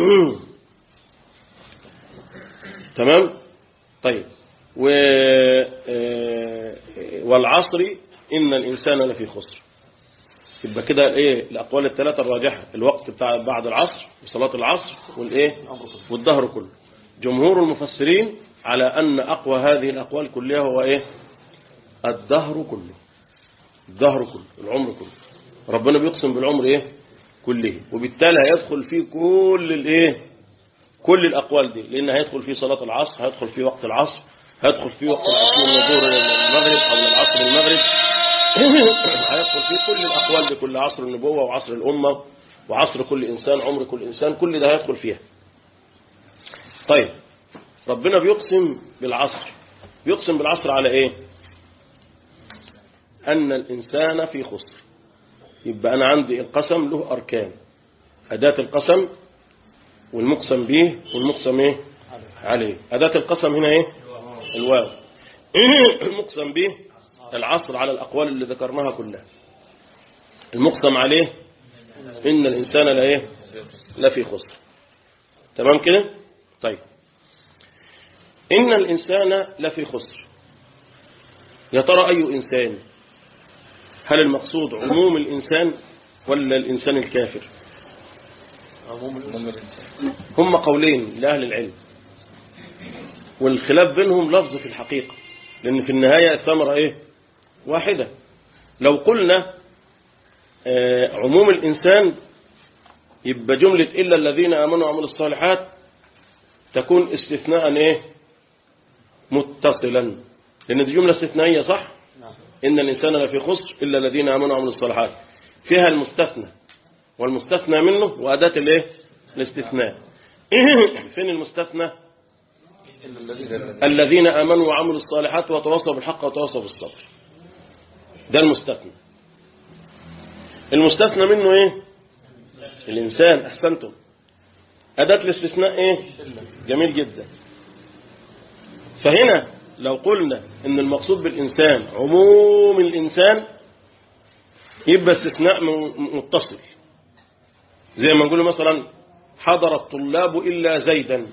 تمام طيب و آه والعصر إن الإنسان لفي خسر يبقى كده ايه الأقوال الثلاثة الراجحة الوقت بتاع بعد العصر وصلاة العصر والإيه والظهر كله جمهور المفسرين على أن أقوى هذه الأقوال كلها هو إيه الدهر كله الدهر كله العمر كله ربنا بيقسم بالعمر إيه كله وبالتالي هيدخل فيه كل الايه كل الاقوال دي لان هيدخل فيه صلاه العصر هيدخل فيه وقت العصر هيدخل فيه وقت العصر من الظهر للمغرب او من العصر للمغرب هيدخل فيه كل الاقوال دي كل عصر النبوه وعصر الامه وعصر كل انسان عمر كل انسان كل ده هيدخل فيها طيب ربنا بيقسم بالعصر بيقسم بالعصر على ايه ان الانسان في خسر يبقى أنا عندي القسم له أركان أداة القسم والمقسم به والمقسم إيه عليه أداة القسم هنا إيه الواو المقسم به العصر على الأقوال اللي ذكرناها كلها المقسم عليه إن الإنسان لا إيه لا في خسر تمام كده طيب إن الإنسان لفي خسر يا ترى أي إنسان هل المقصود عموم الإنسان ولا الإنسان الكافر عموم الإنسان هم قولين لأهل العلم والخلاف بينهم لفظ في الحقيقة لأن في النهاية الثمرة إيه واحدة لو قلنا آه عموم الإنسان يبقى جملة إلا الذين آمنوا وعملوا الصالحات تكون استثناء إيه متصلا لأن دي جملة استثنائية صح إن الإنسان لفي خسر إلا الذين آمنوا وعملوا الصالحات فيها المستثنى والمستثنى منه وأداة الإيه الاستثناء فين المستثنى الذين آمنوا وعملوا الصالحات وتواصوا بالحق وتواصوا بالصبر ده المستثنى المستثنى منه ايه الانسان احسنتم اداه الاستثناء ايه جميل جدا فهنا لو قلنا ان المقصود بالانسان عموم الانسان يبقى استثناء م- متصل زي ما نقول مثلا حضر الطلاب الا زيدا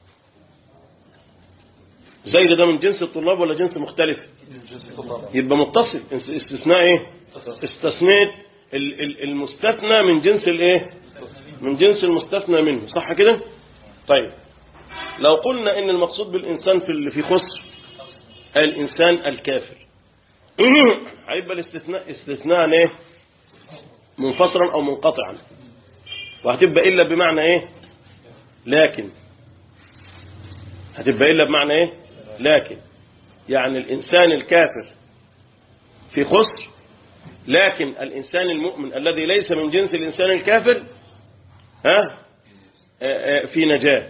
زيد ده من جنس الطلاب ولا جنس مختلف يبقى متصل اس- استثناء ايه استثنيت ال- ال- المستثنى من جنس الايه من جنس المستثنى منه صح كده طيب لو قلنا ان المقصود بالانسان في اللي في خسر الانسان الكافر هيبقى الاستثناء استثناء ايه منفصلا او منقطعا وهتبقى الا بمعنى ايه لكن هتبقى الا بمعنى ايه لكن يعني الانسان الكافر في خسر لكن الانسان المؤمن الذي ليس من جنس الانسان الكافر ها آه، آه، في نجاه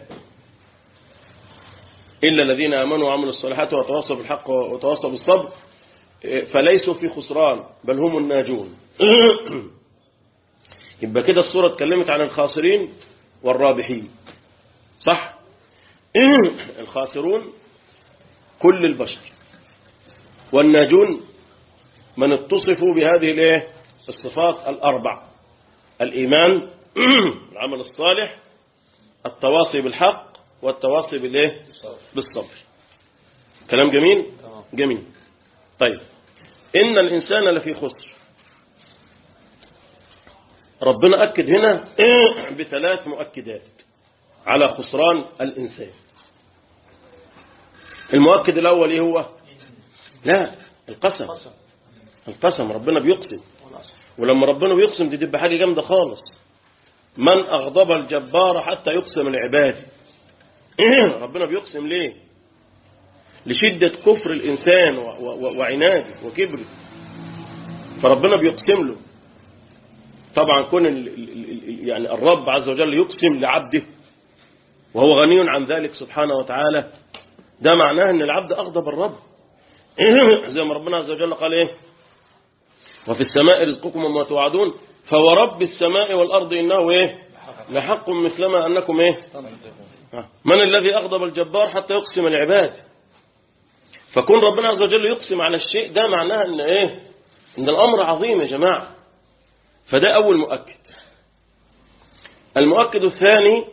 إلا الذين آمنوا وعملوا الصالحات وتواصوا بالحق وتواصوا بالصبر فليسوا في خسران بل هم الناجون يبقى كده الصورة اتكلمت عن الخاسرين والرابحين صح الخاسرون كل البشر والناجون من اتصفوا بهذه الايه الصفات الأربع الإيمان العمل الصالح التواصي بالحق والتواصي بالايه بالصبر كلام جميل تمام. جميل طيب إن الإنسان لفي خسر ربنا أكد هنا بثلاث مؤكدات على خسران الإنسان المؤكد الأول إيه هو لا القسم القسم ربنا بيقسم ولما ربنا بيقسم دي تبقى حاجة جامدة خالص من أغضب الجبار حتى يقسم العباد ربنا بيقسم ليه لشدة كفر الإنسان و- و- وعناده وكبره فربنا بيقسم له طبعا كون ال- ال- ال- يعني الرب عز وجل يقسم لعبده وهو غني عن ذلك سبحانه وتعالى ده معناه ان العبد أغضب الرب زي ما ربنا عز وجل قال ايه وفي السماء رزقكم وما توعدون فورب السماء والأرض إنه ايه لحق مثلما أنكم ايه من الذي أغضب الجبار حتى يقسم العباد فكون ربنا عز وجل يقسم على الشيء ده معناها ان ايه ان الامر عظيم يا جماعة فده اول مؤكد المؤكد الثاني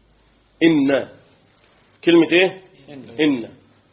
ان كلمة ايه ان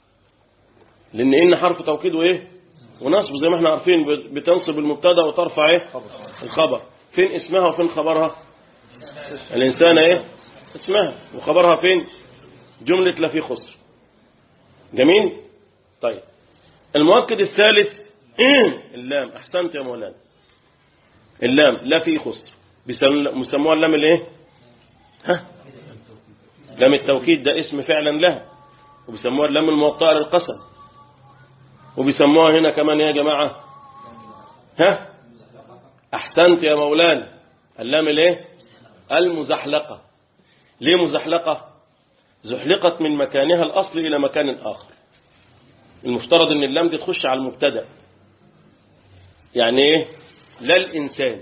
لان ان حرف توكيد وايه ونصب زي ما احنا عارفين بتنصب المبتدا وترفع ايه الخبر فين اسمها وفين خبرها الانسان ايه اسمها وخبرها فين جملة لفي خسر جميل طيب المؤكد الثالث اللام احسنت يا مولانا اللام لا في خسر بيسم- بيسموها اللام الايه ها لام التوكيد ده اسم فعلا لها وبيسموها اللام الموطأة للقسم وبيسموها هنا كمان يا جماعة ها احسنت يا مولانا اللام الايه المزحلقة ليه مزحلقة زحلقت من مكانها الأصلي إلى مكان آخر المفترض ان اللام دي تخش على المبتدا يعني ايه لا الانسان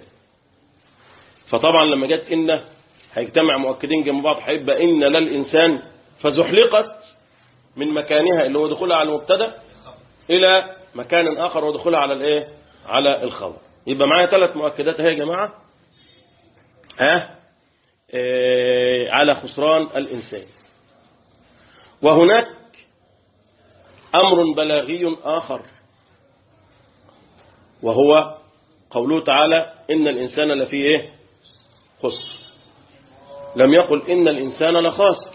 فطبعا لما جت ان هيجتمع مؤكدين جنب بعض هيبقى ان لا الانسان فزحلقت من مكانها اللي هو دخولها على المبتدا الى مكان اخر ودخولها على الايه على الخبر يبقى معايا ثلاث مؤكدات اهي يا جماعه ها إيه على خسران الانسان وهناك أمر بلاغي آخر وهو قوله تعالى إن الإنسان لفي إيه خسر لم يقل إن الإنسان لخاسر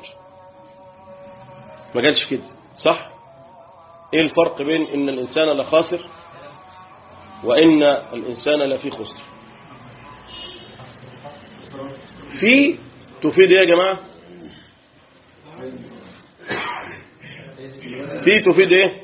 ما قالش كده صح إيه الفرق بين إن الإنسان لخاسر وإن الإنسان لفي خسر في تفيد إيه يا جماعة في تفيد ايه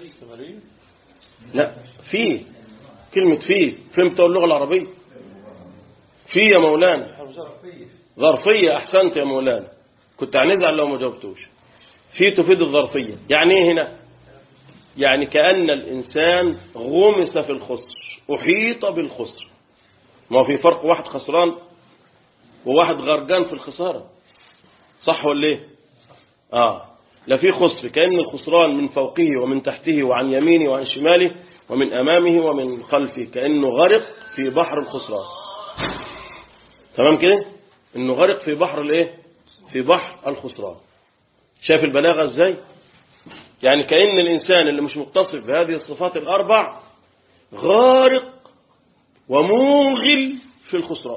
لا في كلمة في فهمت اللغة العربية في يا مولانا ظرفية أحسنت يا مولانا كنت هنزعل لو ما جاوبتوش في تفيد الظرفية يعني ايه هنا يعني كأن الإنسان غمس في الخسر أحيط بالخسر ما هو في فرق واحد خسران وواحد غرقان في الخسارة صح ولا ايه آه لا في خسر كأن الخسران من فوقه ومن تحته وعن يمينه وعن شماله ومن أمامه ومن خلفه كأنه غرق في بحر الخسران تمام كده انه غرق في بحر الايه في بحر الخسران شايف البلاغة ازاي يعني كأن الإنسان اللي مش متصف بهذه الصفات الأربع غارق وموغل في الخسران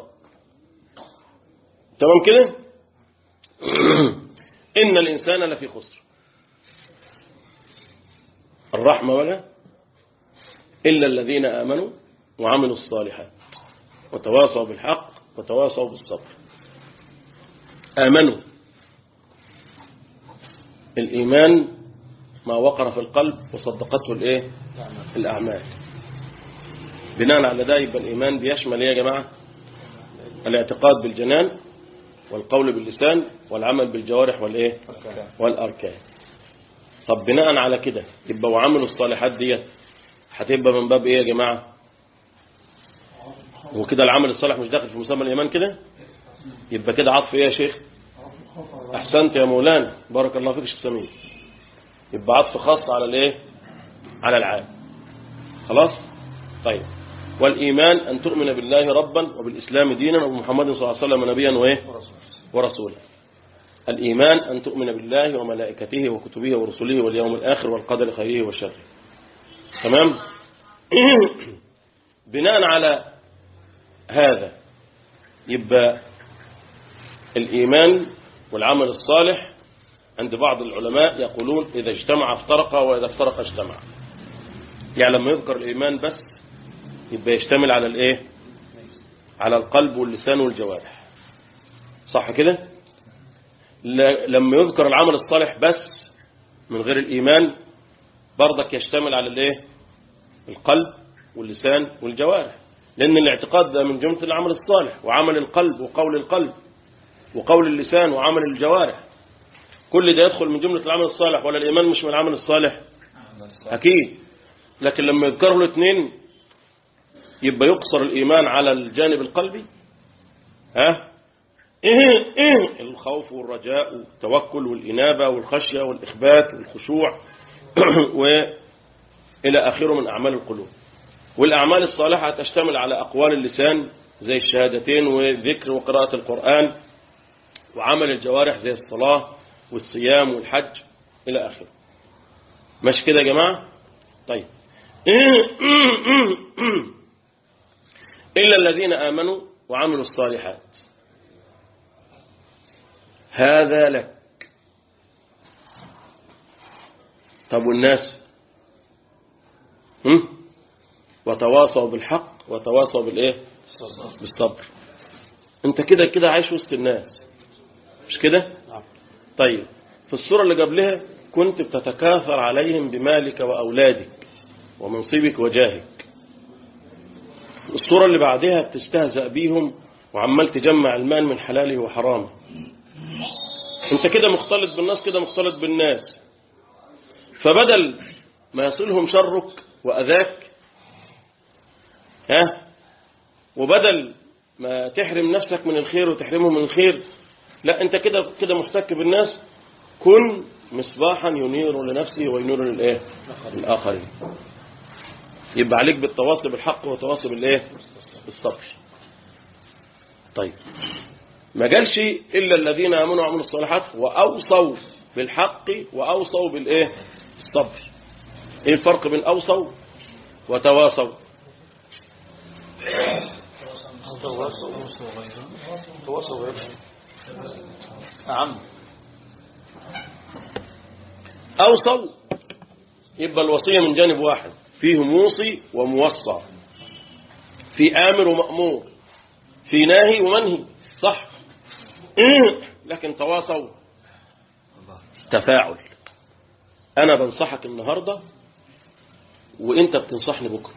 تمام كده إن الإنسان لفي خسر الرحمة ولا إلا الذين آمنوا وعملوا الصالحات وتواصوا بالحق وتواصوا بالصبر آمنوا الإيمان ما وقر في القلب وصدقته الإيه؟ الأعمال بناء على ده يبقى الإيمان بيشمل إيه يا جماعة الاعتقاد بالجنان والقول باللسان والعمل بالجوارح والإيه والأركان طب بناء على كده يبقى وعملوا الصالحات ديت هتبقى من باب إيه يا جماعة وكده العمل الصالح مش داخل في مسمى الإيمان كده يبقى كده عطف إيه يا شيخ أحسنت يا مولانا بارك الله فيك يا شيخ سمير يبقى عطف خاص على الايه على العام خلاص طيب والإيمان أن تؤمن بالله ربا وبالإسلام دينا وبمحمد صلى الله عليه وسلم نبيا وإيه ورسولا الإيمان أن تؤمن بالله وملائكته وكتبه ورسله واليوم الآخر والقدر خيره وشره تمام بناء على هذا يبقى الإيمان والعمل الصالح عند بعض العلماء يقولون إذا اجتمع افترق وإذا افترق اجتمع يعني لما يذكر الإيمان بس يبقى يشتمل على الإيه على القلب واللسان والجوارح صح كده لما يذكر العمل الصالح بس من غير الإيمان برضك يشتمل على الإيه القلب واللسان والجوارح لأن الاعتقاد ده من جملة العمل الصالح وعمل القلب وقول القلب وقول اللسان وعمل الجوارح كل ده يدخل من جملة العمل الصالح ولا الإيمان مش من العمل الصالح أكيد لكن لما يذكروا الاثنين يبقى يقصر الإيمان على الجانب القلبي ها إيه إيه الخوف والرجاء والتوكل والإنابة والخشية والإخبات والخشوع وإلى آخره من أعمال القلوب والأعمال الصالحة تشتمل على أقوال اللسان زي الشهادتين وذكر وقراءة القرآن وعمل الجوارح زي الصلاة والصيام والحج إلى آخره مش كده يا جماعة طيب إلا الذين آمنوا وعملوا الصالحات هذا لك طب والناس هم؟ وتواصوا بالحق وتواصوا بالإيه بالصبر انت كده كده عايش وسط الناس مش كده طيب في الصورة اللي قبلها كنت بتتكاثر عليهم بمالك وأولادك ومنصبك وجاهك الصورة اللي بعدها بتستهزأ بيهم وعمال تجمع المال من حلاله وحرامه انت كده مختلط بالناس كده مختلط بالناس فبدل ما يصلهم شرك وأذاك ها وبدل ما تحرم نفسك من الخير وتحرمهم من الخير لا انت كده كده محتك بالناس كن مصباحا ينير لنفسه وينير للايه الاخرين يبقى عليك بالتواصي بالحق والتواصي بالايه بالصبر طيب ما قالش الا الذين امنوا وعملوا الصالحات واوصوا بالحق واوصوا بالايه الصبر ايه الفرق بين اوصوا وتواصوا تواصل غير نعم أوصوا يبقى الوصية من جانب واحد فيه موصي وموصى في آمر ومأمور في ناهي ومنهي صح لكن تواصوا تفاعل أنا بنصحك النهاردة وإنت بتنصحني بكرة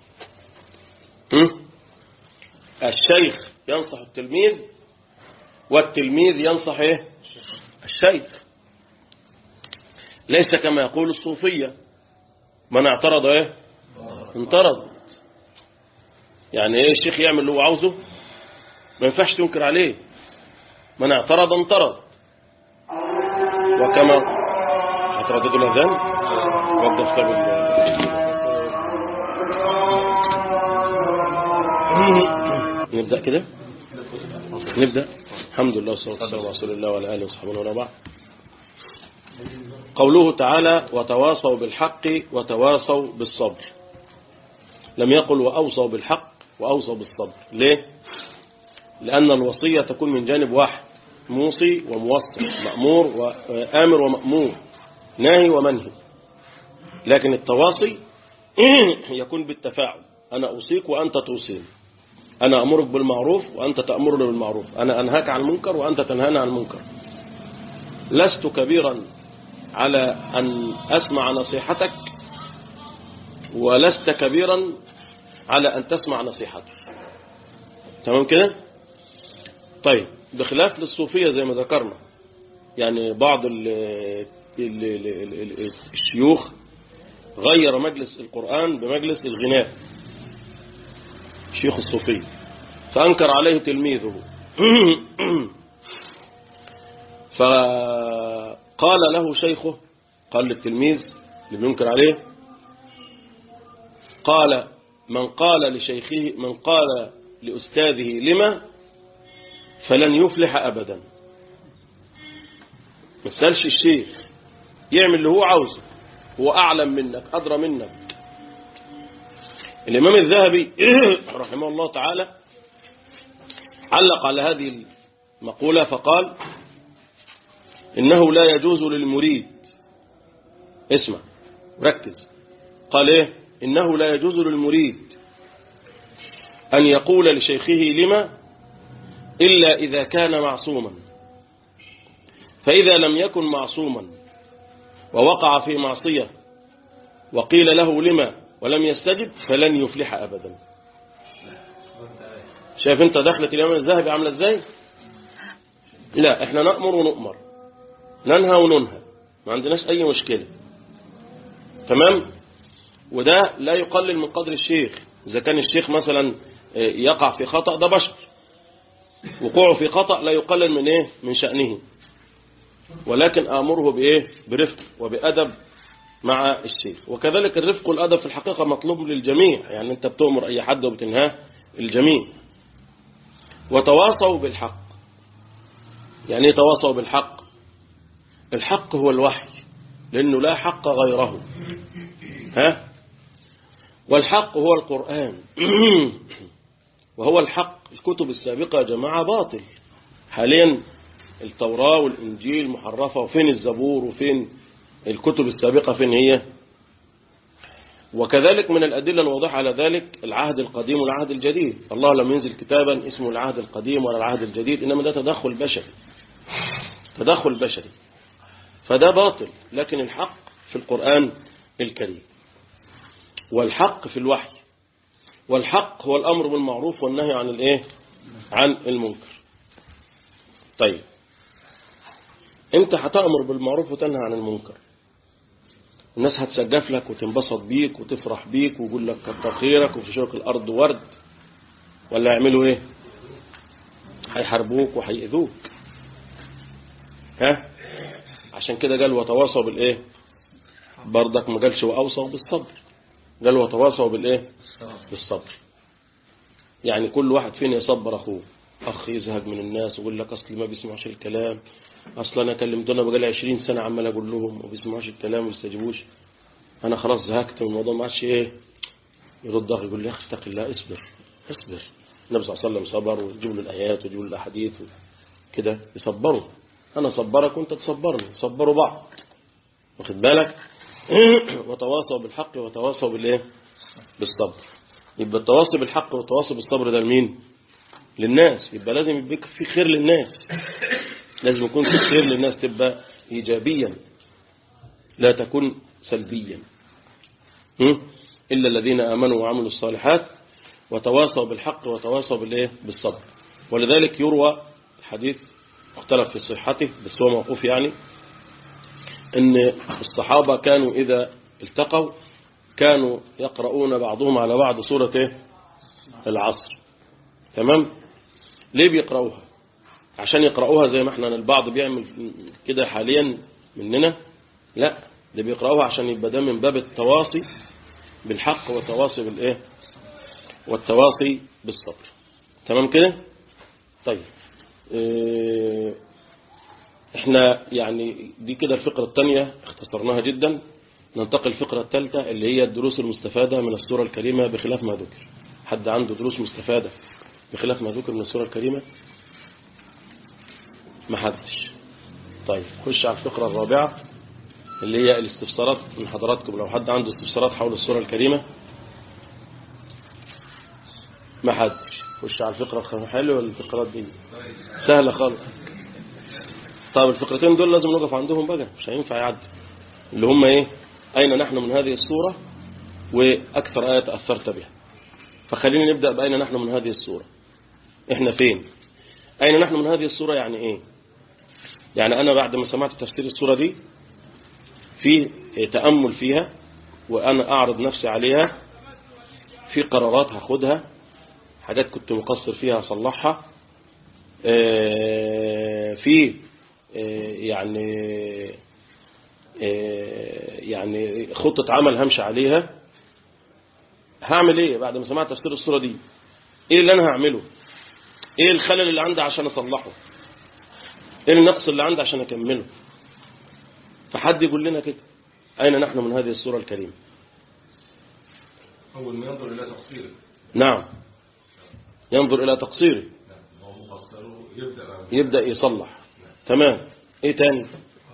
الشيخ ينصح التلميذ والتلميذ ينصح إيه؟ الشيخ ليس كما يقول الصوفية من اعترض ايه انطرد يعني ايه الشيخ يعمل اللي هو عاوزه ما ينفعش تنكر عليه من اعترض انطرد وكما هترددوا الاذان وقف طب ال- نبدأ كده نبدأ الحمد لله والصلاة والسلام على رسول الله وعلى آله وصحبه ومن بعد قوله تعالى وتواصوا بالحق وتواصوا بالصبر لم يقل وأوصوا بالحق وأوصوا بالصبر ليه؟ لأن الوصية تكون من جانب واحد موصي وموصي مأمور وآمر ومأمور ناهي ومنهي لكن التواصي يكون بالتفاعل أنا أوصيك وأنت توصيني أنا أمرك بالمعروف وأنت تأمرني بالمعروف أنا أنهاك عن المنكر وأنت تنهانا عن المنكر لست كبيرا على أن أسمع نصيحتك ولست كبيرا على أن تسمع نصيحتي تمام كده طيب بخلاف للصوفية زي ما ذكرنا يعني بعض ال ال ال ال الشيوخ غير مجلس القرآن بمجلس الغناء شيخ الصوفية فأنكر عليه تلميذه فقال له شيخه قال للتلميذ اللي بينكر عليه قال من قال لشيخه من قال لأستاذه لما فلن يفلح أبدا ما تسألش الشيخ يعمل اللي هو عاوزه هو أعلم منك أدرى منك الإمام الذهبي رحمه الله تعالى علق على هذه المقولة فقال إنه لا يجوز للمريد اسمع ركز قال إيه إنه لا يجوز للمريد أن يقول لشيخه لما إلا إذا كان معصوما فإذا لم يكن معصوما ووقع في معصية وقيل له لما ولم يستجب فلن يفلح أبدا شايف انت دخلت اليوم الذهبي عاملة ازاي لا احنا نأمر ونؤمر ننهى وننهى ما عندناش اي مشكلة تمام وده لا يقلل من قدر الشيخ اذا كان الشيخ مثلا يقع في خطأ ده بشر وقوعه في خطأ لا يقلل من ايه من شأنه ولكن آمره بإيه برفق وبأدب مع الشيخ وكذلك الرفق والأدب في الحقيقة مطلوب للجميع يعني أنت بتؤمر أي حد وبتنهاه الجميع وتواصوا بالحق يعني ايه تواصوا بالحق الحق هو الوحي لأنه لا حق غيره ها والحق هو القرآن وهو الحق الكتب السابقة يا جماعة باطل حاليا التوراة والإنجيل محرفة وفين الزبور وفين الكتب السابقة فين هي وكذلك من الأدلة الواضحة على ذلك العهد القديم والعهد الجديد الله لم ينزل كتابا اسمه العهد القديم ولا العهد الجديد إنما ده تدخل بشري تدخل بشري فده باطل لكن الحق في القرآن الكريم والحق في الوحي والحق هو الأمر بالمعروف والنهي عن الايه عن المنكر طيب انت هتأمر بالمعروف وتنهى عن المنكر الناس هتسجف لك وتنبسط بيك وتفرح بيك ويقول لك كتر خيرك وفي شوك الأرض ورد ولا يعملوا ايه هيحاربوك وهيأذوك ها عشان كده قال وتواصوا بالايه برضك ما قالش واوصوا بالصبر قال وتواصوا بالايه بالصبر يعني كل واحد فينا يصبر اخوه اخ يزهق من الناس ويقول لك اصل ما بيسمعش الكلام اصل انا كلمتنا بقالي 20 سنه عمال اقول لهم وما بيسمعوش الكلام وما بيستجيبوش انا خلاص زهقت من الموضوع ما عادش ايه يرد اخ يقول لي يا اخي اتق الله اصبر اصبر النبي صلى الله عليه وسلم صبر ويجيب له الايات ويجيب له الاحاديث كده يصبروا انا صبرك وانت تصبرني صبروا بعض واخد بالك وتواصوا بالحق وتواصوا بالايه بالصبر يبقى التواصي بالحق والتواصي بالصبر ده لمين للناس يبقى لازم يبقى في خير للناس لازم يكون في خير للناس تبقى ايجابيا لا تكون سلبيا هم؟ الا الذين امنوا وعملوا الصالحات وتواصوا بالحق وتواصوا بالايه بالصبر ولذلك يروى الحديث مختلف في صحته بس هو موقوف يعني ان الصحابة كانوا إذا التقوا كانوا يقرؤون بعضهم على بعض سورة إيه؟ العصر تمام ليه بيقرأوها عشان يقرأوها زي ما احنا البعض بيعمل كده حاليا مننا لا ده بيقرأوها عشان يبقى ده من باب التواصي بالحق والتواصي بالايه والتواصي بالصبر تمام كده طيب اه احنا يعني دي كده الفقرة الثانية اختصرناها جدا ننتقل الفقرة الثالثة اللي هي الدروس المستفادة من السورة الكريمة بخلاف ما ذكر حد عنده دروس مستفادة بخلاف ما ذكر من السورة الكريمة ما حدش طيب خش على الفقرة الرابعة اللي هي الاستفسارات من حضراتكم لو حد عنده استفسارات حول السورة الكريمة ما حدش خش على الفقرة الخامسة حلوة الفقرات دي سهلة خالص طب الفقرتين دول لازم نقف عندهم بقى مش هينفع يعدي اللي هم ايه اين نحن من هذه السورة واكثر آية تأثرت بها فخلينا نبدأ بأين نحن من هذه السورة احنا فين اين نحن من هذه السورة يعني ايه يعني انا بعد ما سمعت تفسير السورة دي في تأمل فيها وانا اعرض نفسي عليها في قرارات هاخدها حاجات كنت مقصر فيها اصلحها في يعني يعني خطة عمل همشي عليها هعمل ايه بعد ما سمعت تفسير الصورة دي ايه اللي انا هعمله ايه الخلل اللي عندي عشان اصلحه ايه النقص اللي عندي عشان اكمله فحد يقول لنا كده اين نحن من هذه الصورة الكريمة أول ما ينظر إلى تقصيره نعم ينظر الى تقصيره هو مقصره يبدأ يبدأ يصلح تمام ايه تاني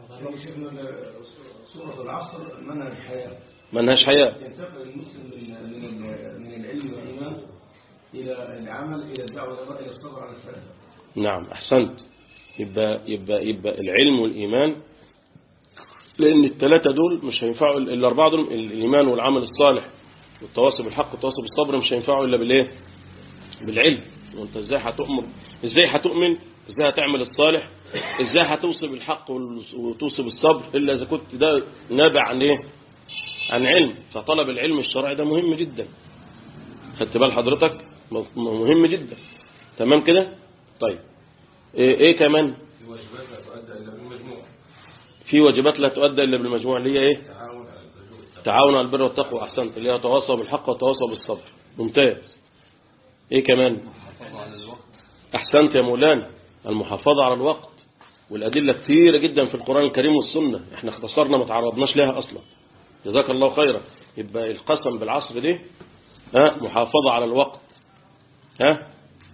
سورة العصر منهج حياة منهج حياة ينتقل المسلم من من من العلم والإيمان إلى العمل إلى الدعوة إلى الصبر على الفعل نعم أحسنت يبقى, يبقى, يبقى العلم والإيمان لأن الثلاثة دول مش هينفعوا الأربعة دول الإيمان والعمل الصالح والتواصي بالحق والتواصي بالصبر مش هينفعوا إلا بالإيه بالعلم وانت ازاي هتؤمر ازاي هتؤمن ازاي هتعمل الصالح ازاي هتوصي بالحق وتوصي بالصبر إلا إذا كنت ده نابع عن إيه عن علم فطلب العلم الشرعي ده مهم جدا خدت بال حضرتك مهم جدا تمام كده طيب ايه, إيه كمان الواجبات لا تؤدى إلا بالمجموع في واجبات لا تؤدى الا بالمجموع اللي هي ايه تعاون على البر والتقوى تعاون على البر والتقوى احسنت اللي هي تواصى بالحق وتواصى بالصبر ممتاز ايه كمان احسنت يا مولانا المحافظة على الوقت والأدلة كثيرة جدا في القرآن الكريم والسنة احنا اختصرنا ما تعرضناش لها أصلا جزاك الله خيرا يبقى القسم بالعصر دي ها محافظة على الوقت ها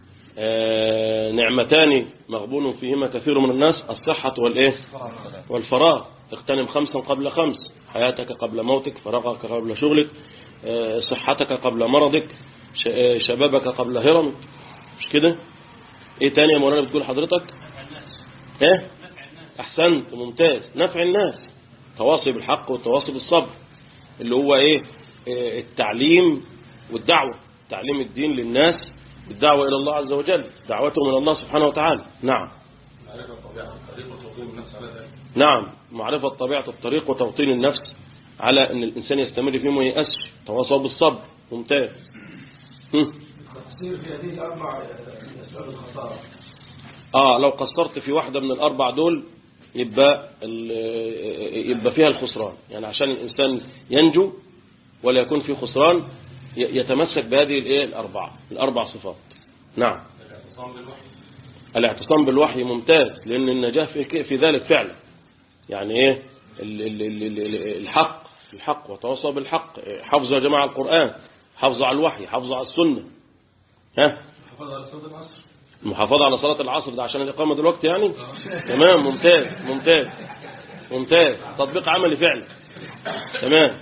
آه نعمتان مغبون فيهما كثير من الناس الصحة والإيه والفراغ اغتنم خمسا قبل خمس حياتك قبل موتك فراغك قبل شغلك آه صحتك قبل مرضك ش- آه، شبابك قبل هرمك مش كده ايه تاني يا مولانا بتقول حضرتك ايه احسنت ممتاز نفع الناس تواصي بالحق والتواصي بالصبر اللي هو ايه إيه، التعليم والدعوة تعليم الدين للناس بالدعوة إلى الله عز وجل دعوتهم إلى الله سبحانه وتعالى نعم معرفة الطبيعة الطريق وتوطين النفس على ذلك نعم معرفة طبيعة الطريق وتوطين النفس على أن الإنسان يستمر فيه وما ييأسش تواصوا بالصبر ممتاز هم. التفسير في هذه الأربع من أسباب الخسارة آه لو قصرت في واحدة من الأربع دول يبقى ال- يبقى فيها الخسران يعني عشان الإنسان ينجو ولا يكون في خسران ي- يتمسك بهذه الإيه الأربعة الأربع صفات نعم الاعتصام بالوحي الاعتصام بالوحي ممتاز لأن النجاة في في ذلك فعلا يعني إيه ال- ال- ال- ال- الحق الحق وتواصوا بالحق حفظوا يا جماعة القرآن حفظوا على الوحي حفظوا على السنة ها حفظ على صوت العصر المحافظة على صلاة العصر ده عشان الإقامة دلوقتي يعني تمام ممتاز ممتاز ممتاز تطبيق عملي فعلا تمام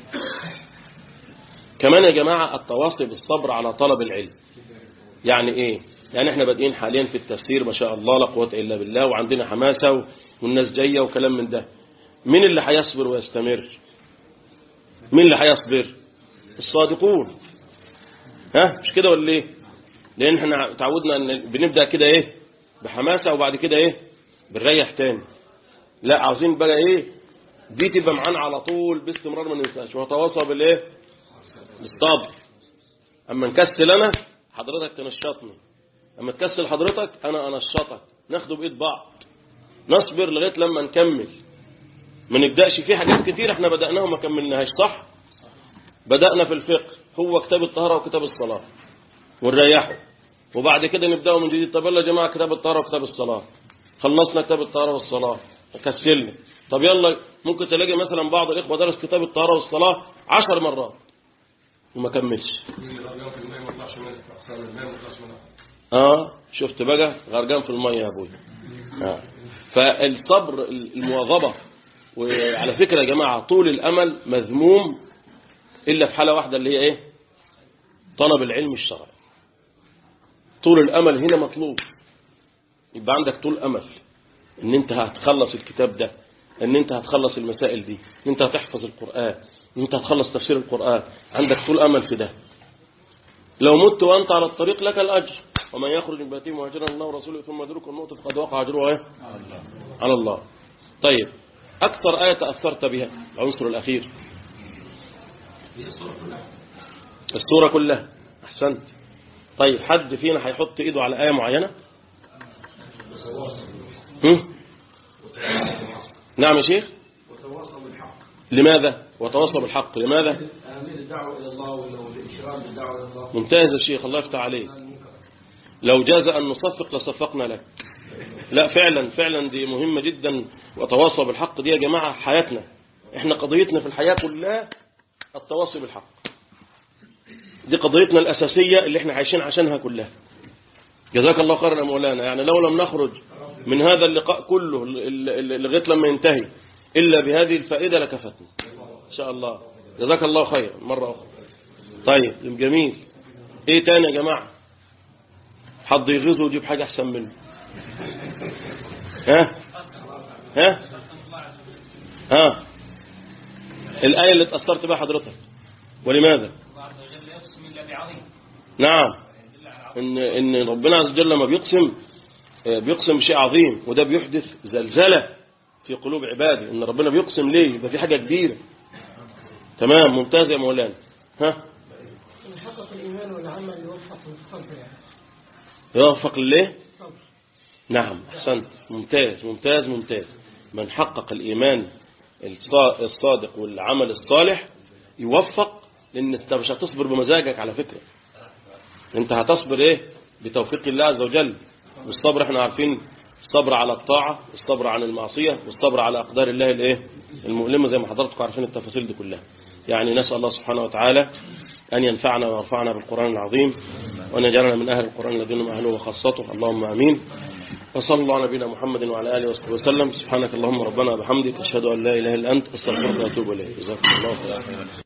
كمان يا جماعة التواصي بالصبر على طلب العلم يعني ايه يعني احنا بادئين حاليا في التفسير ما شاء الله لا قوة الا بالله وعندنا حماسة و- والناس جاية وكلام من ده مين اللي هيصبر ويستمر مين اللي هيصبر الصادقون ها مش كده ولا ايه لان احنا تعودنا ان بنبدا كده ايه بحماسه وبعد كده ايه بنريح تاني لا عاوزين بقى ايه دي تبقى معانا على طول باستمرار ما ننساش وتواصى بالايه الصبر اما نكسل انا حضرتك تنشطني اما تكسل حضرتك انا انشطك ناخده بايد بعض نصبر لغايه لما نكمل ما نبداش في حاجات كتير احنا بدأناها وما كملناهاش صح بدأنا في الفقه هو كتاب الطهارة وكتاب الصلاة ونريحه وبعد كده نبدأه من جديد طب يلا يا جماعة كتاب الطهارة وكتاب الصلاة خلصنا كتاب الطهارة والصلاة كسلنا طب يلا ممكن تلاقي مثلا بعض الإخوة درس كتاب الطهارة والصلاة عشر مرات وما كملش الغرقان في الماء ما يطلعش منها أقسام الماء ما يطلعش منها اه شفت بقى غرقان في المية يا ابوي آه. فالصبر المواظبة وعلى فكرة يا جماعة طول الأمل مذموم إلا في حالة واحدة اللي هي إيه طلب العلم الشرعي طول الأمل هنا مطلوب يبقى عندك طول أمل إن أنت هتخلص الكتاب ده إن أنت هتخلص المسائل دي إن أنت هتحفظ القرآن إن أنت هتخلص تفسير القرآن عندك طول أمل في ده لو مت وأنت على الطريق لك الأجر ومن يخرج من بيته مهاجرا الله ورسوله ثم يدرك الموت فقد وقع أجره إيه؟ على الله طيب أكثر آية تأثرت بها العنصر الأخير السورة كلها أحسنت طيب حد فينا هيحط إيده على آية معينة هم؟ نعم يا شيخ وتواصوا بالحق لماذا وتواصوا بالحق لماذا أهمية الدعوة إلى الله والإشراك بالدعوة إلى الله ممتاز يا شيخ الله يفتح عليك لو جاز أن نصفق لصفقنا لك لا فعلا فعلا دي مهمة جدا وتواصوا بالحق دي يا جماعة حياتنا احنا قضيتنا في الحياة كلها التواصي بالحق دي قضيتنا الأساسية اللي احنا عايشين عشانها كلها جزاك الله خيرا يا مولانا يعني لو لم نخرج من هذا اللقاء كله ل- ل- لغاية لما ينتهي إلا بهذه الفائدة لكفتنا إن شاء الله جزاك الله خيرا مرة أخرى طيب جميل ايه تاني يا جماعة حد يغيظه ويجيب حاجة أحسن منه ها ها ها الآية اللي اتأثرت بها حضرتك ولماذا نعم إن, إن ربنا عز وجل لما بيقسم آه، بيقسم بشيء عظيم وده بيحدث زلزلة في قلوب عباده إن ربنا بيقسم ليه يبقى في حاجة كبيرة تمام ممتاز يا مولانا ها من حقق الإيمان والعمل يوفق للصبر يعني يوفق لله الصبر نعم أحسنت ممتاز ممتاز ممتاز من حقق الإيمان الصا- الصادق والعمل الصالح يوفق لأن أنت مش هتصبر بمزاجك على فكرة أنت هتصبر إيه بتوفيق الله عز وجل والصبر احنا عارفين الصبر على الطاعة والصبر عن المعصية والصبر على أقدار الله الإيه المؤلمة زي ما حضراتكم عارفين التفاصيل دي كلها يعني نسأل الله سبحانه وتعالى أن ينفعنا ويرفعنا بالقرآن العظيم وأن يجعلنا من أهل القرآن الذين هم أهله وخاصته اللهم آمين وصلى الله على نبينا محمد وعلى آله وصحبه وسلم سبحانك اللهم ربنا وبحمدك أشهد أن لا إله إلا أنت أستغفرك وأتوب إليك جزاكم الله خيرا